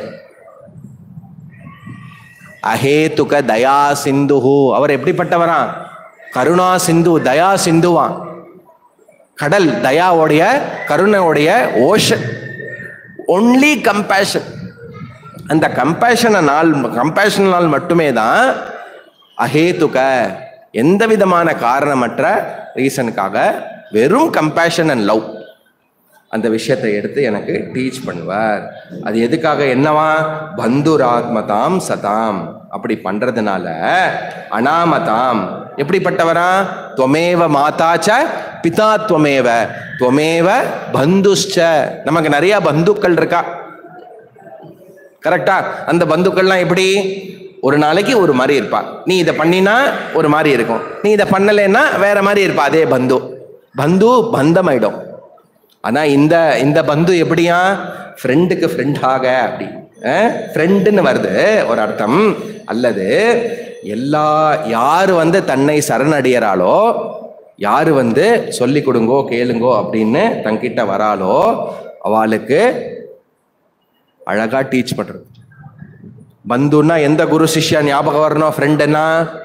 அஹேதுக தயா சிந்துஹு அவர் எப்படிப்பட்டவரா கருணா சிந்து தயா சிந்துவான் கடல் தயாவுடைய கருணையுடைய ஓஷன் ஒன்லி கம்பேஷன் அந்த கம்பேஷனால் கம்பேஷனால் மட்டுமே தான் அஹேதுக எந்த விதமான காரணமற்ற ரீசனுக்காக வெறும் கம்பேஷன் அண்ட் லவ் அந்த விஷயத்தை எடுத்து எனக்கு டீச் பண்ணுவார் அது எதுக்காக என்னவா பந்துராத்மதாம் சதாம் அப்படி பண்றதுனால அனாமதாம் எப்படிப்பட்டவரா துவமேவ மாதாச்ச பிதா துவமேவ துவமேவ பந்துஷ்ச நமக்கு நிறைய பந்துக்கள் இருக்கா கரெக்டா அந்த பந்துக்கள்லாம் எப்படி ஒரு நாளைக்கு ஒரு மாதிரி இருப்பா நீ இதை பண்ணினா ஒரு மாதிரி இருக்கும் நீ இதை பண்ணலைன்னா வேற மாதிரி இருப்பா அதே பந்து பந்து பந்தமாயிடும் ஆனா இந்த இந்த பந்து எப்படியா ஃப்ரெண்டுக்கு ஃப்ரெண்டாக அப்படி ஃப்ரெண்டுன்னு வருது ஒரு அர்த்தம் அல்லது எல்லா யார் வந்து தன்னை சரணடையறாளோ யார் வந்து சொல்லி கொடுங்கோ கேளுங்கோ அப்படின்னு தங்கிட்ட வராளோ அவளுக்கு அழகா டீச் பண்றது பந்துன்னா எந்த குரு சிஷ்யா ஞாபகம் வரணும் ஃப்ரெண்டுன்னா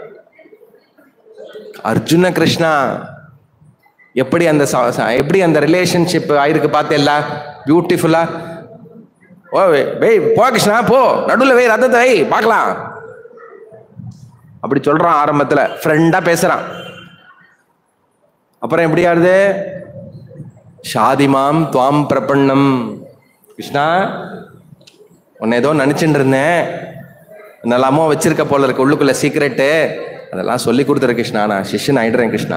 அர்ஜுன கிருஷ்ணா எப்படி அந்த ச- ச- எப்படி அந்த ரிலேஷன்ஷிப் ஆயிருக்கு பார்த்தேல்ல பியூட்டிஃபுல்லா ஓ வெய் போ கிருஷ்ணா போ நடுவில் வை ரத்தத்தை வை பார்க்கலாம் அப்படி சொல்றான் ஆரம்பத்துல ஃப்ரெண்டா பேசுறான் அப்புறம் எப்படி ஆறுது ஷாதிமாம் துவாம் பிரபண்ணம் கிருஷ்ணா உன்னை ஏதோ நினைச்சுட்டு இருந்தேன் என்னெல்லாமோ வச்சிருக்க போல இருக்கு உள்ளுக்குள்ள சீக்ரெட்டு அதெல்லாம் சொல்லி கொடுத்துரு கிருஷ்ணா நான் சிஷ்யன் ஆயிடுறேன் கிருஷ்ணா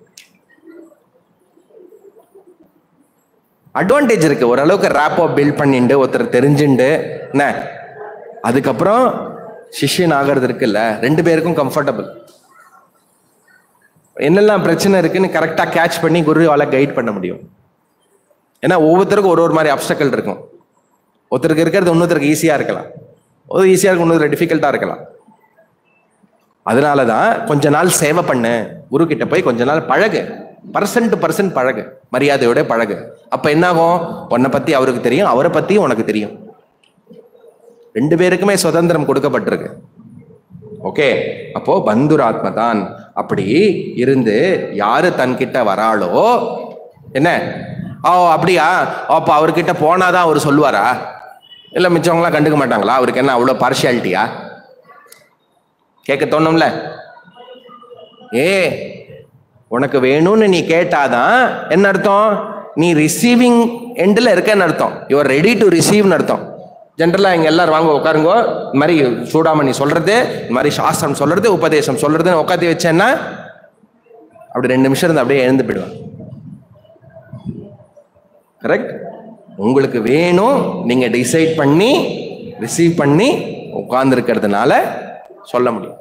அட்வான்டேஜ் இருக்கு ஓரளவுக்கு ரேப்போ பில்ட் பண்ணிண்டு ஒருத்தர் தெரிஞ்சுண்டு என்ன அதுக்கப்புறம் சிஷ்யன் ஆகிறது இருக்குல்ல ரெண்டு பேருக்கும் கம்ஃபர்டபுள் என்னெல்லாம் பிரச்சனை இருக்குன்னு கரெக்டாக கேட்ச் பண்ணி குருவால கைட் பண்ண முடியும் ஏன்னா ஒவ்வொருத்தருக்கும் ஒரு ஒரு மாதிரி அப்டக்கல் இருக்கும் ஒருத்தருக்கு இருக்கிறது இன்னொருத்தருக்கு ஈஸியாக இருக்கலாம் ஒரு ஈஸியாக இருக்கும் இன்னொருத்தர் டிஃபிகல்ட்டாக இருக்கலாம் அதனால தான் கொஞ்ச நாள் சேவை பண்ணு குரு கிட்ட போய் கொஞ்ச நாள் பழகு பர்சன் டு பர்சன் பழகு மரியாதையோட பழகு அப்ப என்னாகும் உன்னை பத்தி அவருக்கு தெரியும் அவரை பத்தியும் உனக்கு தெரியும் ரெண்டு பேருக்குமே சுதந்திரம் கொடுக்கப்பட்டிருக்கு ஓகே அப்போ பந்துராத்ம தான் அப்படி இருந்து யாரு தன்கிட்ட வராளோ என்ன ஓ அப்படியா அப்போ அவர்கிட்ட போனாதான் அவர் சொல்லுவாரா இல்லை மிச்சவங்களாம் கண்டுக்க மாட்டாங்களா அவருக்கு என்ன அவ்வளோ பார்ஷியாலிட்டியா கேட்க தோணும்ல ஏ உனக்கு வேணும்னு நீ கேட்டாதான் என்ன அர்த்தம் நீ ரிசீவிங் எண்டில் இருக்கன்னு அர்த்தம் யுவர் ரெடி டு ரிசீவ்னு அர்த்தம் ஜென்ரலாக இங்கே எல்லாரும் வாங்க உட்காருங்கோ இந்த மாதிரி சூடாமணி சொல்றது இந்த மாதிரி சாஸ்திரம் சொல்றது உபதேசம் சொல்றதுன்னு உட்காந்து வச்சேன்னா அப்படி ரெண்டு நிமிஷம் இருந்து அப்படியே எழுந்து போயிடுவான் கரெக்ட் உங்களுக்கு வேணும் நீங்க டிசைட் பண்ணி ரிசீவ் பண்ணி உட்கார்ந்துருக்கிறதுனால சொல்ல முடியும்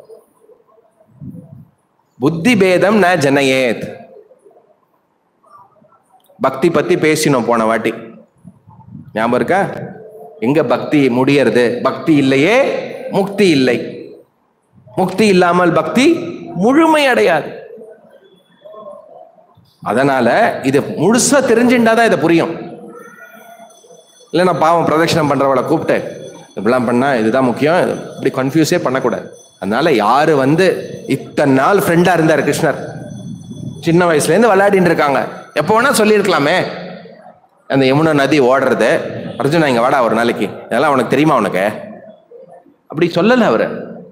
புத்தி பேதம் ந ஜனயேத் பக்தி பத்தி பேசினோம் போன வாட்டி ஞாபகம் இருக்கா எங்க பக்தி முடியறது பக்தி இல்லையே முக்தி இல்லை முக்தி இல்லாமல் பக்தி முழுமை அடையாது அதனால இது முழுசா தெரிஞ்சுட்டாதான் இதை புரியும் இல்லைன்னா பாவம் பிரதட்சணம் பண்றவளை கூப்பிட்டு இப்படிலாம் பண்ணா இதுதான் முக்கியம் இப்படி கன்ஃபியூஸே பண்ணக்கூடாது அதனால யாரு வந்து இத்தனை நாள் ஃப்ரெண்டா இருந்தார் கிருஷ்ணர் சின்ன வயசுல இருந்து விளையாடிட்டு இருக்காங்க எப்போ வேணா சொல்லியிருக்கலாமே அந்த யமுனா நதி ஓடுறது அர்ஜுனா இங்க வாடா ஒரு நாளைக்கு இதெல்லாம் உனக்கு தெரியுமா உனக்கு அப்படி சொல்லல அவரு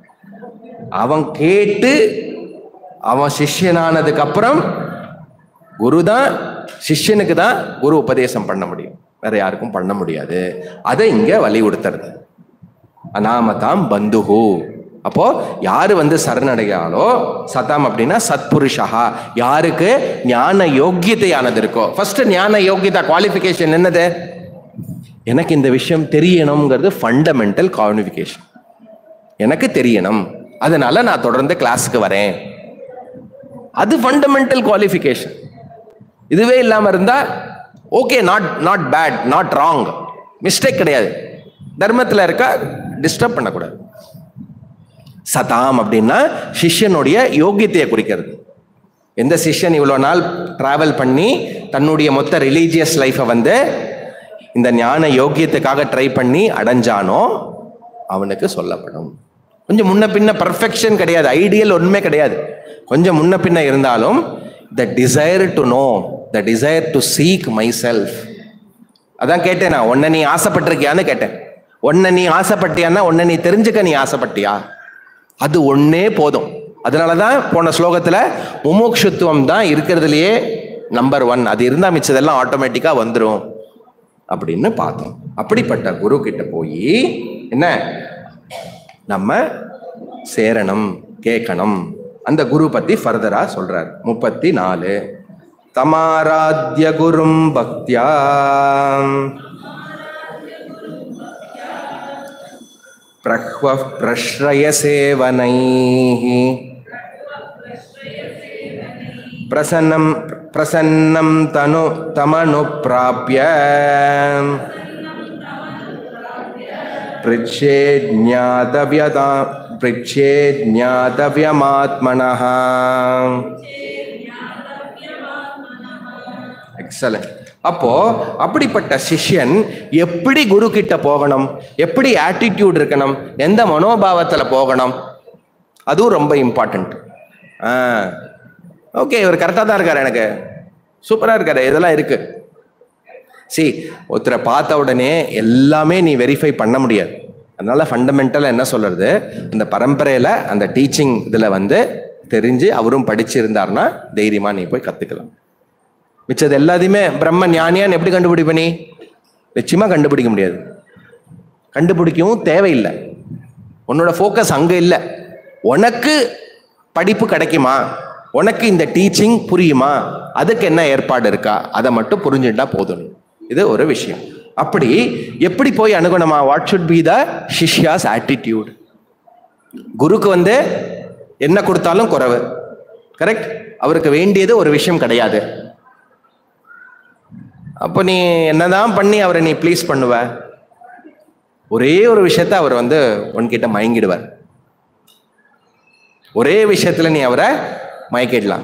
அவன் கேட்டு அவன் சிஷ்யனானதுக்கு அப்புறம் குரு தான் சிஷ்யனுக்கு தான் குரு உபதேசம் பண்ண முடியும் வேற யாருக்கும் பண்ண முடியாது அதை இங்க வலியுறுத்துறது அனாமதாம் பந்துகு அப்போ யாரு வந்து சரணடையாலோ சதாம் அப்படின்னா சத்புருஷா யாருக்கு ஞான யோக்கியதையானது இருக்கோ ஃபர்ஸ்ட் ஞான யோக்கியதா குவாலிஃபிகேஷன் என்னது எனக்கு இந்த விஷயம் தெரியணுங்கிறது ஃபண்டமெண்டல் குவாலிஃபிகேஷன் எனக்கு தெரியணும் அதனால நான் தொடர்ந்து கிளாஸுக்கு வரேன் அது ஃபண்டமெண்டல் குவாலிஃபிகேஷன் இதுவே இல்லாம இருந்தா okay not not bad not wrong mistake கிடையாது தர்மத்தில் இருக்கா டிஸ்டர்ப் பண்ணக்கூடாது சதாம் அப்படின்னா சிஷ்யனுடைய யோகியத்தையை குறிக்கிறது எந்த சிஷ்யன் இவ்வளோ நாள் டிராவல் பண்ணி தன்னுடைய மொத்த ரிலீஜியஸ் லைஃப்பை வந்து இந்த ஞான யோக்கியத்துக்காக ட்ரை பண்ணி அடைஞ்சானோ அவனுக்கு சொல்லப்படும் கொஞ்சம் முன்ன பின்ன பர்ஃபெக்ஷன் கிடையாது ஐடியல் ஒன்றுமே கிடையாது கொஞ்சம் முன்ன பின்ன இருந்தாலும் the desire to know the desire to seek my self அதான் கேட்டேன் நான் உன்னை நீ ஆசைப்பட்டிருக்கியான்னு கேட்டேன் உன்னை நீ ஆசைப்பட்டியான்னா உன்னை நீ தெரிஞ்சுக்க நீ ஆசைப்பட்டியா அது ஒன்னே போதும் அதனால தான் போன ஸ்லோகத்தில் முமுட்சுத்துவம் தான் இருக்கிறதுலையே நம்பர் ஒன் அது இருந்தால் மிச்சதெல்லாம் ஆட்டோமேட்டிக்காக வந்துடும் அப்படின்னு பார்த்தோம் அப்படிப்பட்ட குரு கிட்ட போய் என்ன நம்ம சேரணும் கேட்கணும் அந்த குரு பத்தி ஃபர்தரா சொல்றார் முப்பத்தி நாலு தமாராத்ய குரும் பக்தியா பிரஹ்வ பிரஸ்ரய சேவனைः பிரசன்னம் பிரசன்னம் தனு தமனு பிராபிய पृच्छेज्ञातव्यता पृच्छेज्ञातव्यमात्मनः எக்ஸலன்ட் அப்போ அப்படிப்பட்ட சிஷ்யன் எப்படி குரு கிட்ட போகணும் எப்படி ஆட்டிடியூட் இருக்கணும் எந்த மனோபாவத்துல போகணும் அதுவும் ரொம்ப இம்பார்ட்டன்ட் ஆ ஓகே இவர் கரெக்டாக தான் இருக்காரு எனக்கு சூப்பராக இருக்காரு இதெல்லாம் இருக்கு சி ஒருத்தரை பார்த்த உடனே எல்லாமே நீ வெரிஃபை பண்ண முடியாது அதனால ஃபண்டமெண்டலாக என்ன சொல்றது இந்த பரம்பரையில் அந்த டீச்சிங் இதில் வந்து தெரிஞ்சு அவரும் படிச்சிருந்தாருன்னா தைரியமாக நீ போய் கற்றுக்கலாம் மிச்சது எல்லாத்தையுமே பிரம்ம ஞானியான்னு எப்படி கண்டுபிடிப்ப நீ நிச்சயமா கண்டுபிடிக்க முடியாது கண்டுபிடிக்கவும் தேவையில்லை உன்னோட ஃபோக்கஸ் அங்கே இல்லை உனக்கு படிப்பு கிடைக்குமா உனக்கு இந்த டீச்சிங் புரியுமா அதுக்கு என்ன ஏற்பாடு இருக்கா அதை மட்டும் புரிஞ்சுட்டா போதும் இது ஒரு விஷயம் அப்படி எப்படி போய் அணுகணுமா வாட் ஷுட் பி த சிஷ்யாஸ் ஆட்டிடியூட் குருக்கு வந்து என்ன கொடுத்தாலும் குறைவு கரெக்ட் அவருக்கு வேண்டியது ஒரு விஷயம் கிடையாது அப்போ நீ என்னதான் பண்ணி அவரை நீ ப்ளீஸ் பண்ணுவ ஒரே ஒரு விஷயத்த அவர் வந்து உன்கிட்ட மயங்கிடுவார் ஒரே விஷயத்துல நீ அவரை மயக்கிடலாம்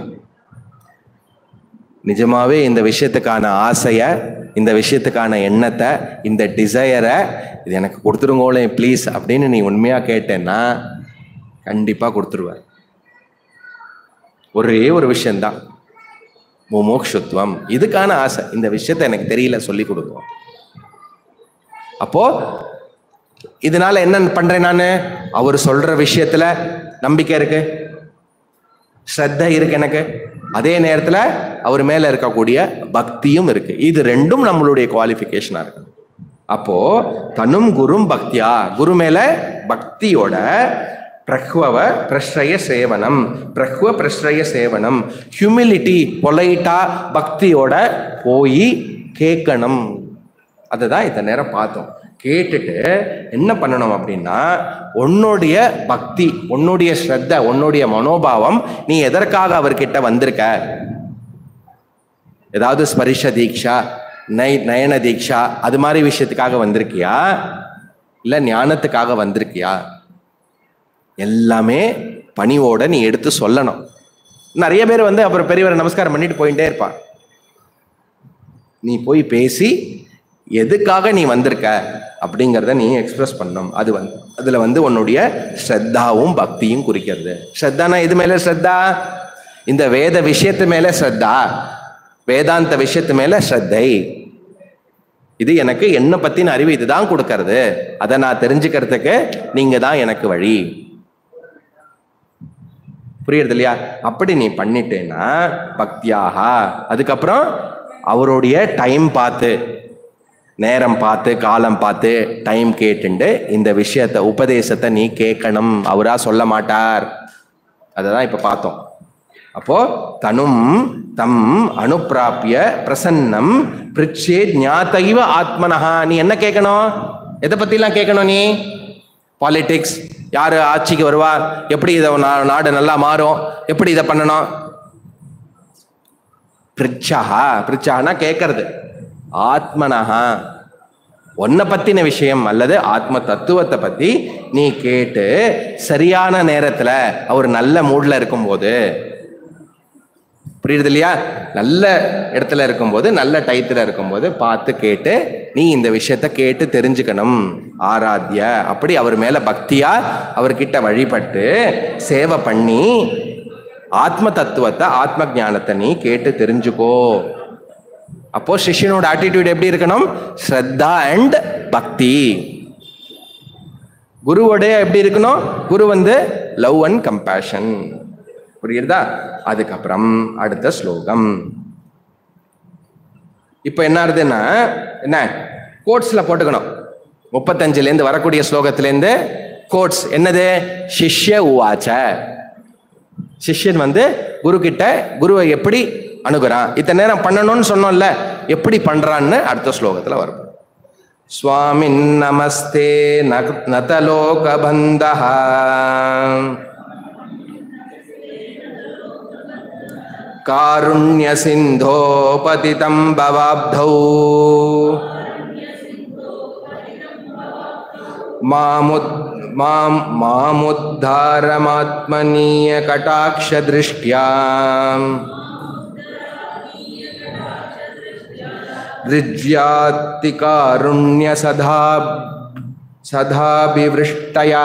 நிஜமாவே இந்த விஷயத்துக்கான ஆசைய இந்த விஷயத்துக்கான எண்ணத்தை இந்த டிசையரை இது எனக்கு கொடுத்துருங்கோளே ப்ளீஸ் அப்படின்னு நீ உண்மையா கேட்டேன்னா கண்டிப்பா கொடுத்துருவார் ஒரே ஒரு விஷயம்தான் முமோக்ஷுத்வம் இதுக்கான ஆசை இந்த விஷயத்தை எனக்கு தெரியல சொல்லி கொடுக்கும் அப்போ இதனால என்ன பண்றேன் நான் அவர் சொல்ற விஷயத்துல நம்பிக்கை இருக்கு ஸ்ரத்த இருக்கு எனக்கு அதே நேரத்துல அவர் மேல இருக்கக்கூடிய பக்தியும் இருக்கு இது ரெண்டும் நம்மளுடைய குவாலிஃபிகேஷனா இருக்கு அப்போ தனும் குரும் பக்தியா குரு மேல பக்தியோட பிரஹ்வவ பிரஸ்ரய சேவனம் பிரஹ்வ பிரஸ்ரய சேவனம் ஹியூமிலிட்டி பொலைட்டா பக்தியோட போய் கேட்கணும் அதுதான் இத்தனை நேரம் பார்த்தோம் கேட்டுட்டு என்ன பண்ணணும் அப்படின்னா உன்னுடைய பக்தி உன்னுடைய ஸ்ரத்த உன்னுடைய மனோபாவம் நீ எதற்காக அவர்கிட்ட வந்திருக்க ஏதாவது ஸ்பரிஷ தீக்ஷா நை நயன தீக்ஷா அது மாதிரி விஷயத்துக்காக வந்திருக்கியா இல்ல ஞானத்துக்காக வந்திருக்கியா எல்லாமே பணிவோட நீ எடுத்து சொல்லணும் நிறைய பேர் வந்து அப்புறம் பெரியவரை நமஸ்காரம் பண்ணிட்டு போயிட்டே இருப்பான் நீ போய் பேசி எதுக்காக நீ வந்திருக்க அப்படிங்கிறத நீ எக்ஸ்பிரஸ் பண்ணணும் அது வந்து அதுல வந்து உன்னுடைய ஸ்ரத்தாவும் பக்தியும் குறிக்கிறது ஸ்ரத்தானா எது மேல ஸ்ரத்தா இந்த வேத விஷயத்து மேல ஸ்ரத்தா வேதாந்த விஷயத்து மேல ஸ்ரத்தை இது எனக்கு என்ன பத்தின அறிவு இதுதான் கொடுக்கறது அதை நான் தெரிஞ்சுக்கிறதுக்கு நீங்க தான் எனக்கு வழி புரியுறது இல்லையா அப்படி நீ பண்ணிட்டேன்னா பக்தியாக அதுக்கப்புறம் அவருடைய டைம் பார்த்து நேரம் பார்த்து காலம் பார்த்து டைம் கேட்டுண்டு இந்த விஷயத்த உபதேசத்தை நீ கேட்கணும் அவரா சொல்ல மாட்டார் அதை தான் இப்போ பார்த்தோம் அப்போ தனும் தம் அனுப்பிராப்பிய பிரசன்னம் பிரிச்சே ஞாத்தைவ ஆத்மனஹா நீ என்ன கேட்கணும் எதை பத்திலாம் கேட்கணும் நீ பாலிடிக்ஸ் யார் ஆட்சிக்கு வருவா எப்படி இதை நா- நாடு நல்லா மாறும் எப்படி இதை பண்ணணும் பிரிச்சாஹா பிரிச்சாகனா கேட்கறது ஆத்மனஹா உன்னை பத்தின விஷயம் அல்லது ஆத்ம தத்துவத்தை பத்தி நீ கேட்டு சரியான நேரத்துல அவர் நல்ல மூட்ல இருக்கும்போது புரியுது இல்லையா நல்ல இடத்துல இருக்கும்போது நல்ல டயத்துல இருக்கும்போது பார்த்து கேட்டு நீ இந்த விஷயத்த கேட்டு தெரிஞ்சுக்கணும் ஆராத்ய அப்படி அவர் மேல பக்தியா அவர்கிட்ட வழிபட்டு சேவை பண்ணி ஆத்ம தத்துவத்தை ஆத்ம ஞானத்தை நீ கேட்டு தெரிஞ்சுக்கோ அப்போ சிஷ்யனோட ஆட்டிடியூட் எப்படி இருக்கணும் ஸ்ரத்தா அண்ட் பக்தி குருவோடைய எப்படி இருக்கணும் குரு வந்து லவ் அண்ட் கம்பேஷன் புரியுறதா அதுக்கப்புறம் அடுத்த ஸ்லோகம் இப்போ என்ன ஆகுதுன்னா என்ன கோட்ஸ்ல போட்டுக்கணும் முப்பத்தஞ்சுல இருந்து வரக்கூடிய ஸ்லோகத்துல இருந்து கோட்ஸ் என்னது சிஷ்ய உவாச்ச சிஷ்யன் வந்து குரு கிட்ட குருவை எப்படி அணுகுறான் இத்தனை நேரம் பண்ணணும்னு சொன்னோம்ல எப்படி பண்றான்னு அடுத்த ஸ்லோகத்துல வரும் சுவாமின் நமஸ்தே நக- நதலோகபந்தः காருண்ய சிந்தோ பதிதம் பவாப்தௌ மாமுத் மாம் மாமுத்தாரமாத்மனீய கடாட்ச திருஷ்டியாம் ऋज्यात्तिकारुण्य सदा सदाभिवृष्टया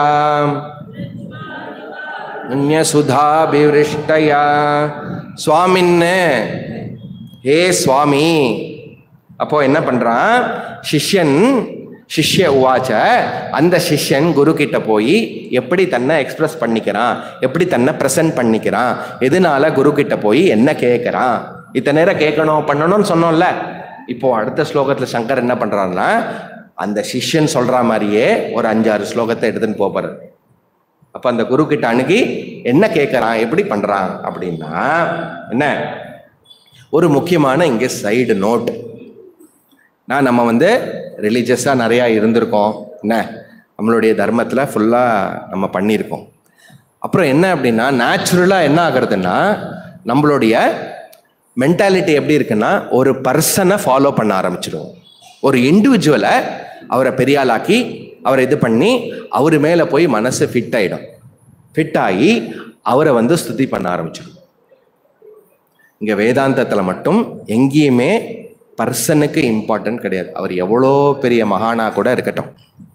अन्यसुधाभिवृष्टया சுவாமின்னு ஹே சுவாமி அப்போ என்ன பண்றான் சிஷ்யன் சிஷ்ய உவாச்ச அந்த சிஷ்யன் குரு கிட்ட போய் எப்படி தன்னை எக்ஸ்பிரஸ் பண்ணிக்கிறான் எப்படி தன்னை ப்ரெசன்ட் பண்ணிக்கிறான் எதனால குரு கிட்ட போய் என்ன கேட்கறான் இத்தனை நேரம் கேட்கணும் பண்ணணும்னு சொன்னோம்ல இப்போ அடுத்த ஸ்லோகத்துல சங்கர் என்ன பண்றாருன்னா அந்த சிஷ்யன் சொல்ற மாதிரியே ஒரு அஞ்சாறு ஸ்லோகத்தை எடுத்துன்னு போப்பாரு அப்ப அந்த குரு கிட்ட அணுகி என்ன கேட்கறான் எப்படி பண்றான் அப்படின்னா என்ன ஒரு முக்கியமான இங்க சைடு நோட் நான் நம்ம வந்து ரிலீஜியஸாக நிறையா இருந்திருக்கோம் என்ன நம்மளுடைய தர்மத்தில் ஃபுல்லாக நம்ம பண்ணியிருக்கோம் அப்புறம் என்ன அப்படின்னா நேச்சுரலாக என்ன ஆகுறதுன்னா நம்மளுடைய மென்டாலிட்டி எப்படி இருக்குன்னா ஒரு பர்சனை ஃபாலோ பண்ண ஆரம்பிச்சிடுவோம் ஒரு இண்டிவிஜுவலை அவரை பெரியாளாக்கி அவரை இது பண்ணி அவர் மேலே போய் மனசு ஃபிட் ஆகிடும் ஃபிட் ஆகி அவரை வந்து ஸ்துதி பண்ண ஆரம்பிச்சிடும் இங்கே வேதாந்தத்தில் மட்டும் எங்கேயுமே பர்சனுக்கு இம்பார்ட்டன்ட் கிடையாது அவர் எவ்வளோ பெரிய மகானா கூட இருக்கட்டும்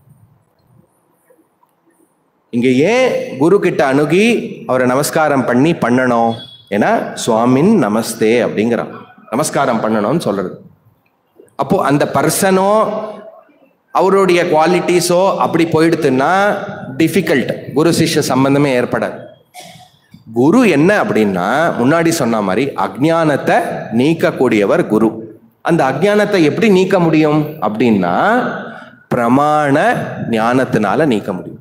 இங்க ஏன் குரு கிட்ட அணுகி அவரை நமஸ்காரம் பண்ணி பண்ணணும் ஏன்னா சுவாமின் நமஸ்தே அப்படிங்கிறான் நமஸ்காரம் பண்ணணும்னு சொல்றது அப்போ அந்த பர்சனோ அவருடைய குவாலிட்டிஸோ அப்படி போயிடுத்துன்னா டிஃபிகல்ட் குரு சிஷ்ய சம்பந்தமே ஏற்படாது குரு என்ன அப்படின்னா முன்னாடி சொன்ன மாதிரி அஜ்ஞானத்தை நீக்கக்கூடியவர் குரு அந்த அஜ்ஞானத்தை எப்படி நீக்க முடியும் அப்படின்னா பிரமாண ஞானத்தினால நீக்க முடியும்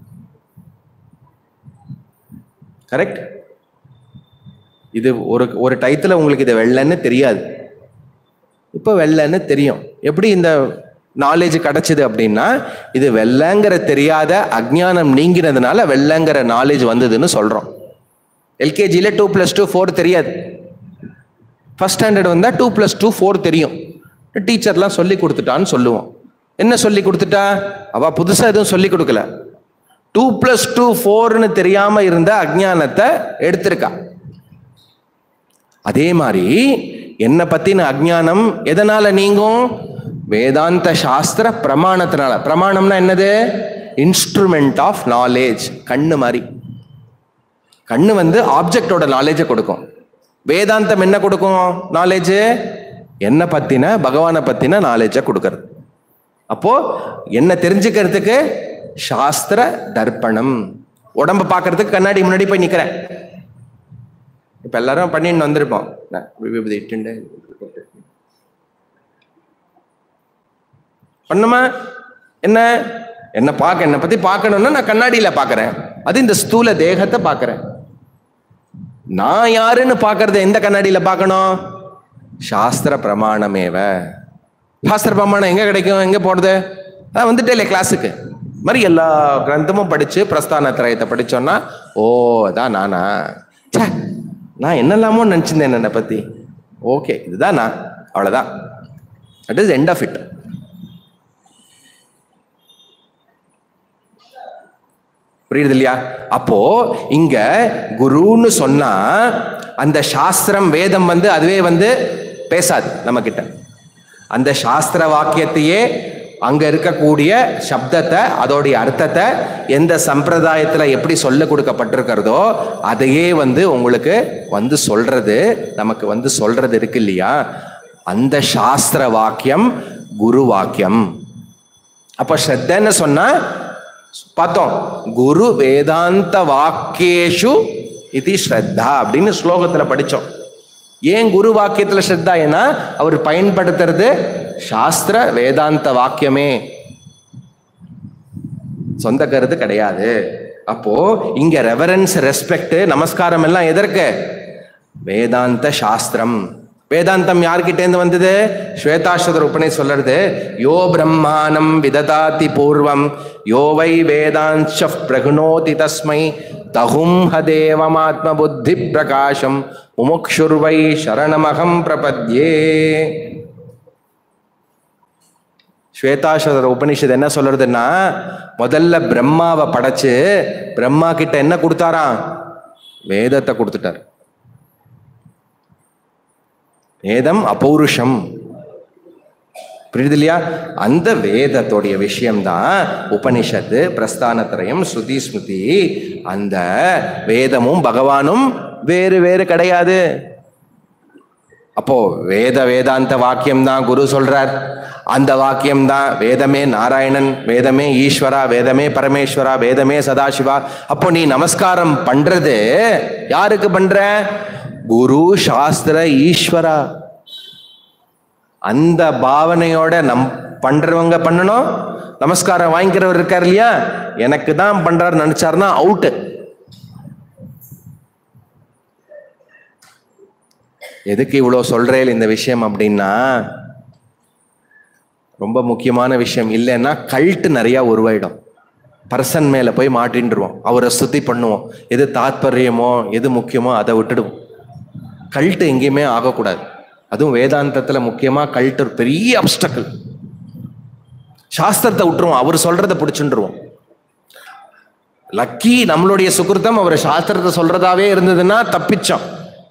கரெக்ட் இது ஒரு ஒரு டயத்தில் உங்களுக்கு இது வெள்ளைன்னு தெரியாது இப்போ வெள்ளைன்னு தெரியும் எப்படி இந்த நாலேஜ் கிடைச்சது அப்படின்னா இது வெள்ளைங்கிற தெரியாத அஜ்ஞானம் நீங்கினதுனால வெள்ளைங்கிற நாலேஜ் வந்ததுன்னு சொல்கிறோம் எல்கேஜியில் டூ ப்ளஸ் டூ ஃபோர் தெரியாது ஃபஸ்ட் ஸ்டாண்டர்ட் வந்தால் டூ ப்ளஸ் டூ ஃபோர் தெரியும் டீச்சர்லாம் சொல்லி கொடுத்துட்டான்னு சொல்லுவோம் என்ன சொல்லி கொடுத்துட்டா அவ புதுசாக எதுவும் சொல்லி கொடுக்கல டூ ப்ளஸ் டூ ஃபோர்னு தெரியாமல் இருந்த அஜ்ஞானத்தை எடுத்திருக்கா அதே மாதிரி என்னை பற்றின அஜ்ஞானம் எதனால நீங்கும் வேதாந்த சாஸ்திர பிரமாணத்தினால பிரமாணம்னா என்னது இன்ஸ்ட்ருமெண்ட் ஆஃப் நாலேஜ் கண்ணு மாதிரி கண்ணு வந்து ஆப்ஜெக்டோட நாலேஜை கொடுக்கும் வேதாந்தம் என்ன கொடுக்கும் நாலேஜ் என்ன பத்தின பகவானை பத்தின நாலேஜை கொடுக்கறது அப்போ என்ன தெரிஞ்சுக்கிறதுக்கு சாஸ்திர தர்ப்பணம் உடம்ப பார்க்கறதுக்கு கண்ணாடி முன்னாடி போய் நிக்கிறேன் இப்ப எல்லாரும் பண்ணிட்டு வந்திருப்போம் நான் விபூதி இட்டுண்டு பண்ணுமா என்ன என்ன பார்க்க என்னை பத்தி பார்க்கணும்னா நான் கண்ணாடியில பார்க்கறேன் அது இந்த ஸ்தூல தேகத்தை பார்க்கறேன் நான் யாருன்னு பார்க்கறத எந்த கண்ணாடியில பார்க்கணும் சாஸ்திர பிரமாணமேவ சாஸ்திர பிரமாணம் எங்க கிடைக்கும் எங்க போறது அதான் வந்துட்டே இல்லையா கிளாஸுக்கு மாதிரி எல்லா கிரந்தமும் படிச்சு பிரஸ்தான திரயத்தை படிச்சோன்னா ஓ அதான் நானா ச்சே நான் என்னெல்லாமோ நினச்சிருந்தேன் என்னை பத்தி ஓகே இதுதான் நான் அவ்வளோதான் that is end of it புரியுது இல்லையா அப்போ இங்க குருன்னு சொன்னா அந்த சாஸ்திரம் வேதம் வந்து அதுவே வந்து பேசாது நம்ம கிட்ட அந்த சாஸ்திர வாக்கியத்தையே அங்க இருக்கக்கூடிய சப்தத்தை அதோடைய அர்த்தத்தை எந்த சம்பிரதாயத்துல எப்படி சொல்ல கொடுக்கப்பட்டிருக்கிறதோ அதையே வந்து உங்களுக்கு வந்து சொல்றது நமக்கு வந்து சொல்றது இருக்கு இல்லையா அந்த சாஸ்திர வாக்கியம் குரு வாக்கியம் அப்ப ஸ்ரத்தன்னு சொன்னா பார்த்தோம் குரு வேதாந்த வாக்கியேஷு இது ஸ்ரத்தா அப்படின்னு ஸ்லோகத்துல படிச்சோம் ஏன் குரு வாக்கியத்துல ஸ்ரத்தா ஏன்னா அவர் பயன்படுத்துறது சாஸ்திர வேதாந்த வாக்கியமே சொந்த கருத்து கிடையாது அப்போ இங்க ரெவரன்ஸ் ரெஸ்பெக்ட் நமஸ்காரம் எல்லாம் எதற்கு வேதாந்த சாஸ்திரம் வேதாந்தம் யார்கிட்டேருந்து வந்தது ஸ்வேதாஸ்வதர் உபனை சொல்றது யோ பிரம்மானம் விததாதி பூர்வம் யோ வை வேதாஞ்ச பிரகுணோதி தஸ்மை தகும் ஹதேவமாத்ம புத்தி பிரகாசம் முமுக்ஷுர்வை சரணமகம் பிரபத்யே ஸ்வேதாஸ்வதர உபனிஷத் என்ன சொல்றதுன்னா முதல்ல பிரம்மாவை படைச்சு பிரம்மா கிட்ட என்ன கொடுத்தாராம் வேதத்தை கொடுத்துட்டார் வேதம் அபௌருஷம் புரியுது இல்லையா அந்த வேதத்தோடைய விஷயம்தான் உபனிஷத்து பிரஸ்தானத்திரயம் ஸ்ருதி ஸ்மிருதி அந்த வேதமும் பகவானும் வேறு வேறு கிடையாது அப்போ வேத வேதாந்த வாக்கியம் தான் குரு சொல்றார் அந்த வாக்கியம் தான் வேதமே நாராயணன் வேதமே ஈஸ்வரா வேதமே பரமேஸ்வரா வேதமே சதாசிவா அப்போ நீ நமஸ்காரம் பண்றது யாருக்கு பண்ற குரு சாஸ்திர ஈஸ்வரா அந்த பாவனையோட நம் பண்றவங்க பண்ணணும் நமஸ்காரம் வாங்கிக்கிறவர் இருக்கார் இல்லையா எனக்கு தான் பண்றாரு நினைச்சாருன்னா அவுட்டு எதுக்கு இவ்வளோ சொல்றேன் இந்த விஷயம் அப்படின்னா ரொம்ப முக்கியமான விஷயம் இல்லைன்னா கல்ட்டு நிறையா உருவாயிடும் பர்சன் மேலே போய் மாட்டின்றுவோம் அவரை சுத்தி பண்ணுவோம் எது தாத்பரியமோ எது முக்கியமோ அதை விட்டுடுவோம் கல்ட்டு எங்கேயுமே ஆகக்கூடாது அதுவும் வேதாந்தத்தில் முக்கியமாக கல்ட்டு ஒரு பெரிய அப்டக்கல் சாஸ்திரத்தை விட்டுருவோம் அவர் சொல்றதை பிடிச்சுருவோம் லக்கி நம்மளுடைய சுகிருத்தம் அவர் சாஸ்திரத்தை சொல்றதாவே இருந்ததுன்னா தப்பிச்சோம்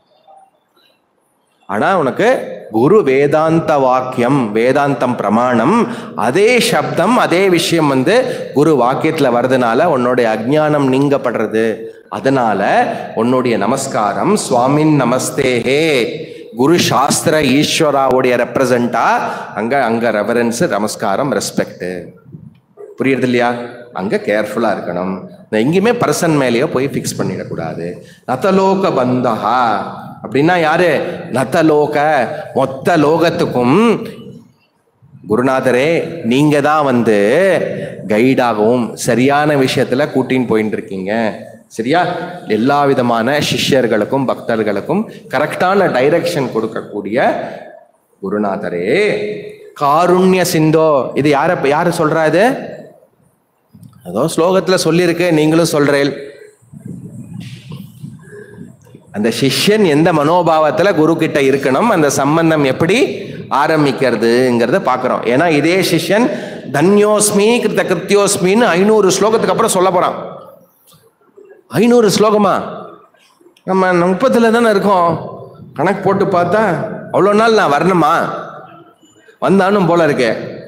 ஆனா உனக்கு குரு வேதாந்த வாக்கியம் வேதாந்தம் பிரமாணம் அதே சப்தம் அதே விஷயம் வந்து குரு வாக்கியத்துல வர்றதுனால உன்னுடைய அஜ்ஞானம் நீங்கப்படுறது அதனால உன்னுடைய நமஸ்காரம் சுவாமின் நமஸ்தேஹே குரு சாஸ்திர ஈஸ்வராவுடைய ரெப்ரசண்டா அங்க அங்க ரெவரன்ஸ் நமஸ்காரம் ரெஸ்பெக்ட் புரியுறது இல்லையா அங்க கேர்ஃபுல்லா இருக்கணும் நான் எங்கேயுமே பர்சன் மேலேயோ போய் ஃபிக்ஸ் பண்ணிடக்கூடாது நத்தலோக பந்தஹா அப்படின்னா யாரு நத்தலோக மொத்த லோகத்துக்கும் குருநாதரே நீங்க தான் வந்து கைடாகவும் சரியான விஷயத்துல கூட்டின்னு போயின்னு இருக்கீங்க சரியா எல்லா விதமான சிஷ்யர்களுக்கும் பக்தர்களுக்கும் கரெக்டான டைரக்ஷன் கொடுக்கக்கூடிய குருநாதரே காருண்ய சிந்தோ இது யார யாரு சொல்றா இது அதோ ஸ்லோகத்துல சொல்லியிருக்கு நீங்களும் சொல்றேன் அந்த சிஷ்யன் எந்த மனோபாவத்துல குரு கிட்ட இருக்கணும் அந்த சம்பந்தம் எப்படி ஆரம்பிக்கிறதுங்கிறத பார்க்குறோம் ஏன்னா இதே சிஷ்யன் தன்யோஸ்மி கிருத்த கிருத்தியோஸ்மின்னு ஐநூறு ஸ்லோகத்துக்கு அப்புறம் சொல்ல போறான் ஐநூறு ஸ்லோகமா நம்ம முப்பத்துல தானே இருக்கோம் கணக்கு போட்டு பார்த்தா அவ்வளோ நாள் நான் வரணுமா வந்தானும் போல இருக்கே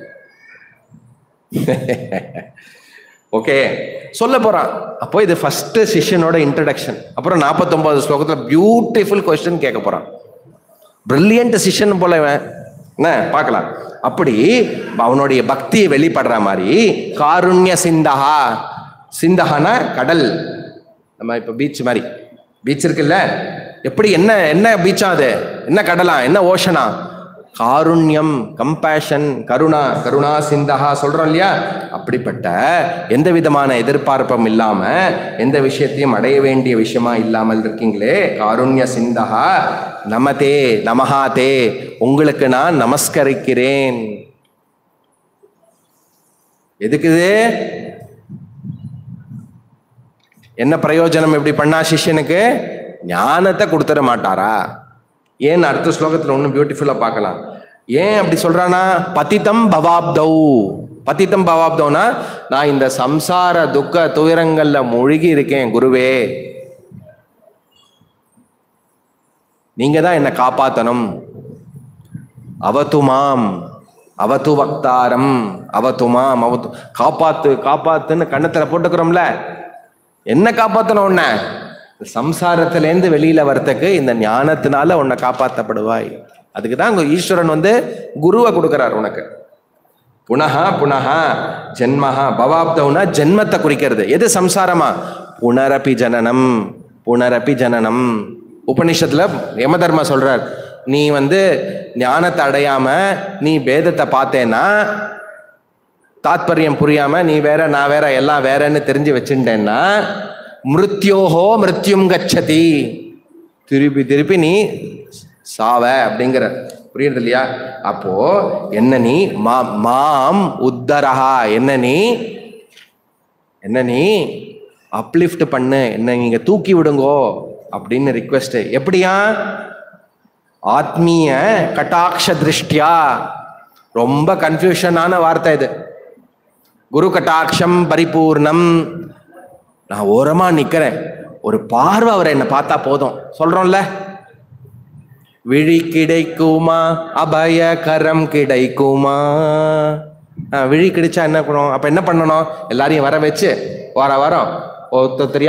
ஓகே சொல்ல போறான் அப்போ இது ஃபர்ஸ்ட் சிஷ்யனோட இன்ட்ரடக்ஷன் அப்புறம் நாற்பத்தொன்பது ஸ்லோகத்தில் பியூட்டிஃபுல் கொஸ்டின் கேட்க போறான் பிரில்லியன்ட் சிஷ்யன் போல இவன் என்ன பார்க்கலாம் அப்படி அவனுடைய பக்தியை வெளிப்படுற மாதிரி காருண்ய சிந்தகா சிந்தகானா கடல் நம்ம இப்போ பீச் மாதிரி பீச் இருக்குல்ல எப்படி என்ன என்ன பீச்சா அது என்ன கடலா என்ன ஓஷனா காருண்யம் கம்பேஷன் கருணா கருணா சிந்தகா சொல்றோம் இல்லையா அப்படிப்பட்ட எந்த விதமான எதிர்பார்ப்பும் இல்லாம எந்த விஷயத்தையும் அடைய வேண்டிய விஷயமா இல்லாமல் இருக்கீங்களே காருண்ய சிந்தகா நமதே நமஹா தே உங்களுக்கு நான் நமஸ்கரிக்கிறேன் எதுக்குது என்ன பிரயோஜனம் இப்படி பண்ணா சிஷ்யனுக்கு ஞானத்தை கொடுத்துட மாட்டாரா ஏன் அடுத்த ஸ்லோகத்துல ஒன்றும் பியூட்டிஃபுல்லா பார்க்கலாம் ஏன் அப்படி சொல்றானா பதித்தம் பவாப்தௌ பதித்தம் பவாப்தௌனா நான் இந்த சம்சார துக்க துயரங்கள்ல மூழ்கி இருக்கேன் குருவே நீங்க தான் என்னை காப்பாத்தணும் அவத்துமாம் அவத்து வக்தாரம் அவத்துமாம் அவத்து காப்பாத்து காப்பாத்துன்னு கண்ணத்துல போட்டுக்கிறோம்ல என்ன காப்பாத்தணும் உன்னை சம்சாரத்திலேருந்து வெளியில வரத்துக்கு இந்த ஞானத்தினால உன்னை காப்பாற்றப்படுவாய் அதுக்கு தான் ஈஸ்வரன் வந்து குருவை கொடுக்கிறார் உனக்கு புனகா புனகா ஜென்மஹா பவாப்தவுனா ஜென்மத்தை குறிக்கிறது எது சம்சாரமா புனரபி ஜனனம் புனரபி ஜனனம் உபனிஷத்துல யமதர்மா சொல்றார் நீ வந்து ஞானத்தை அடையாம நீ பேதத்தை பார்த்தேன்னா தாத்பரியம் புரியாம நீ வேற நான் வேற எல்லாம் வேறன்னு தெரிஞ்சு வச்சுட்டேன்னா மிருத்யோஹோ மிருத்யும் கச்சதி திருப்பி திருப்பி நீ சாவ அப்படிங்கிற புரியுறது இல்லையா அப்போ என்ன நீ மா மாம் உத்தரஹா என்ன நீ என்ன நீ அப்லிஃப்ட் பண்ணு என்ன நீங்க தூக்கி விடுங்கோ அப்படின்னு ரிக்வெஸ்ட் எப்படியா ஆத்மீய கட்டாட்ச திருஷ்டியா ரொம்ப கன்ஃபியூஷனான வார்த்தை இது குரு கட்டாட்சம் பரிபூர்ணம் நான் ஓரமா நிக்கிறேன் ஒரு பார்வை அவர் என்ன பார்த்தா போதும் சொல்றோம்ல விழி கிடைக்குமா அபய கரம் கிடைக்குமா ஆ, விழி கிடைச்சா என்ன பண்ணணும் அப்ப என்ன பண்ணணும் எல்லாரையும் வர வச்சு வார வாரம் ஒருத்தரியா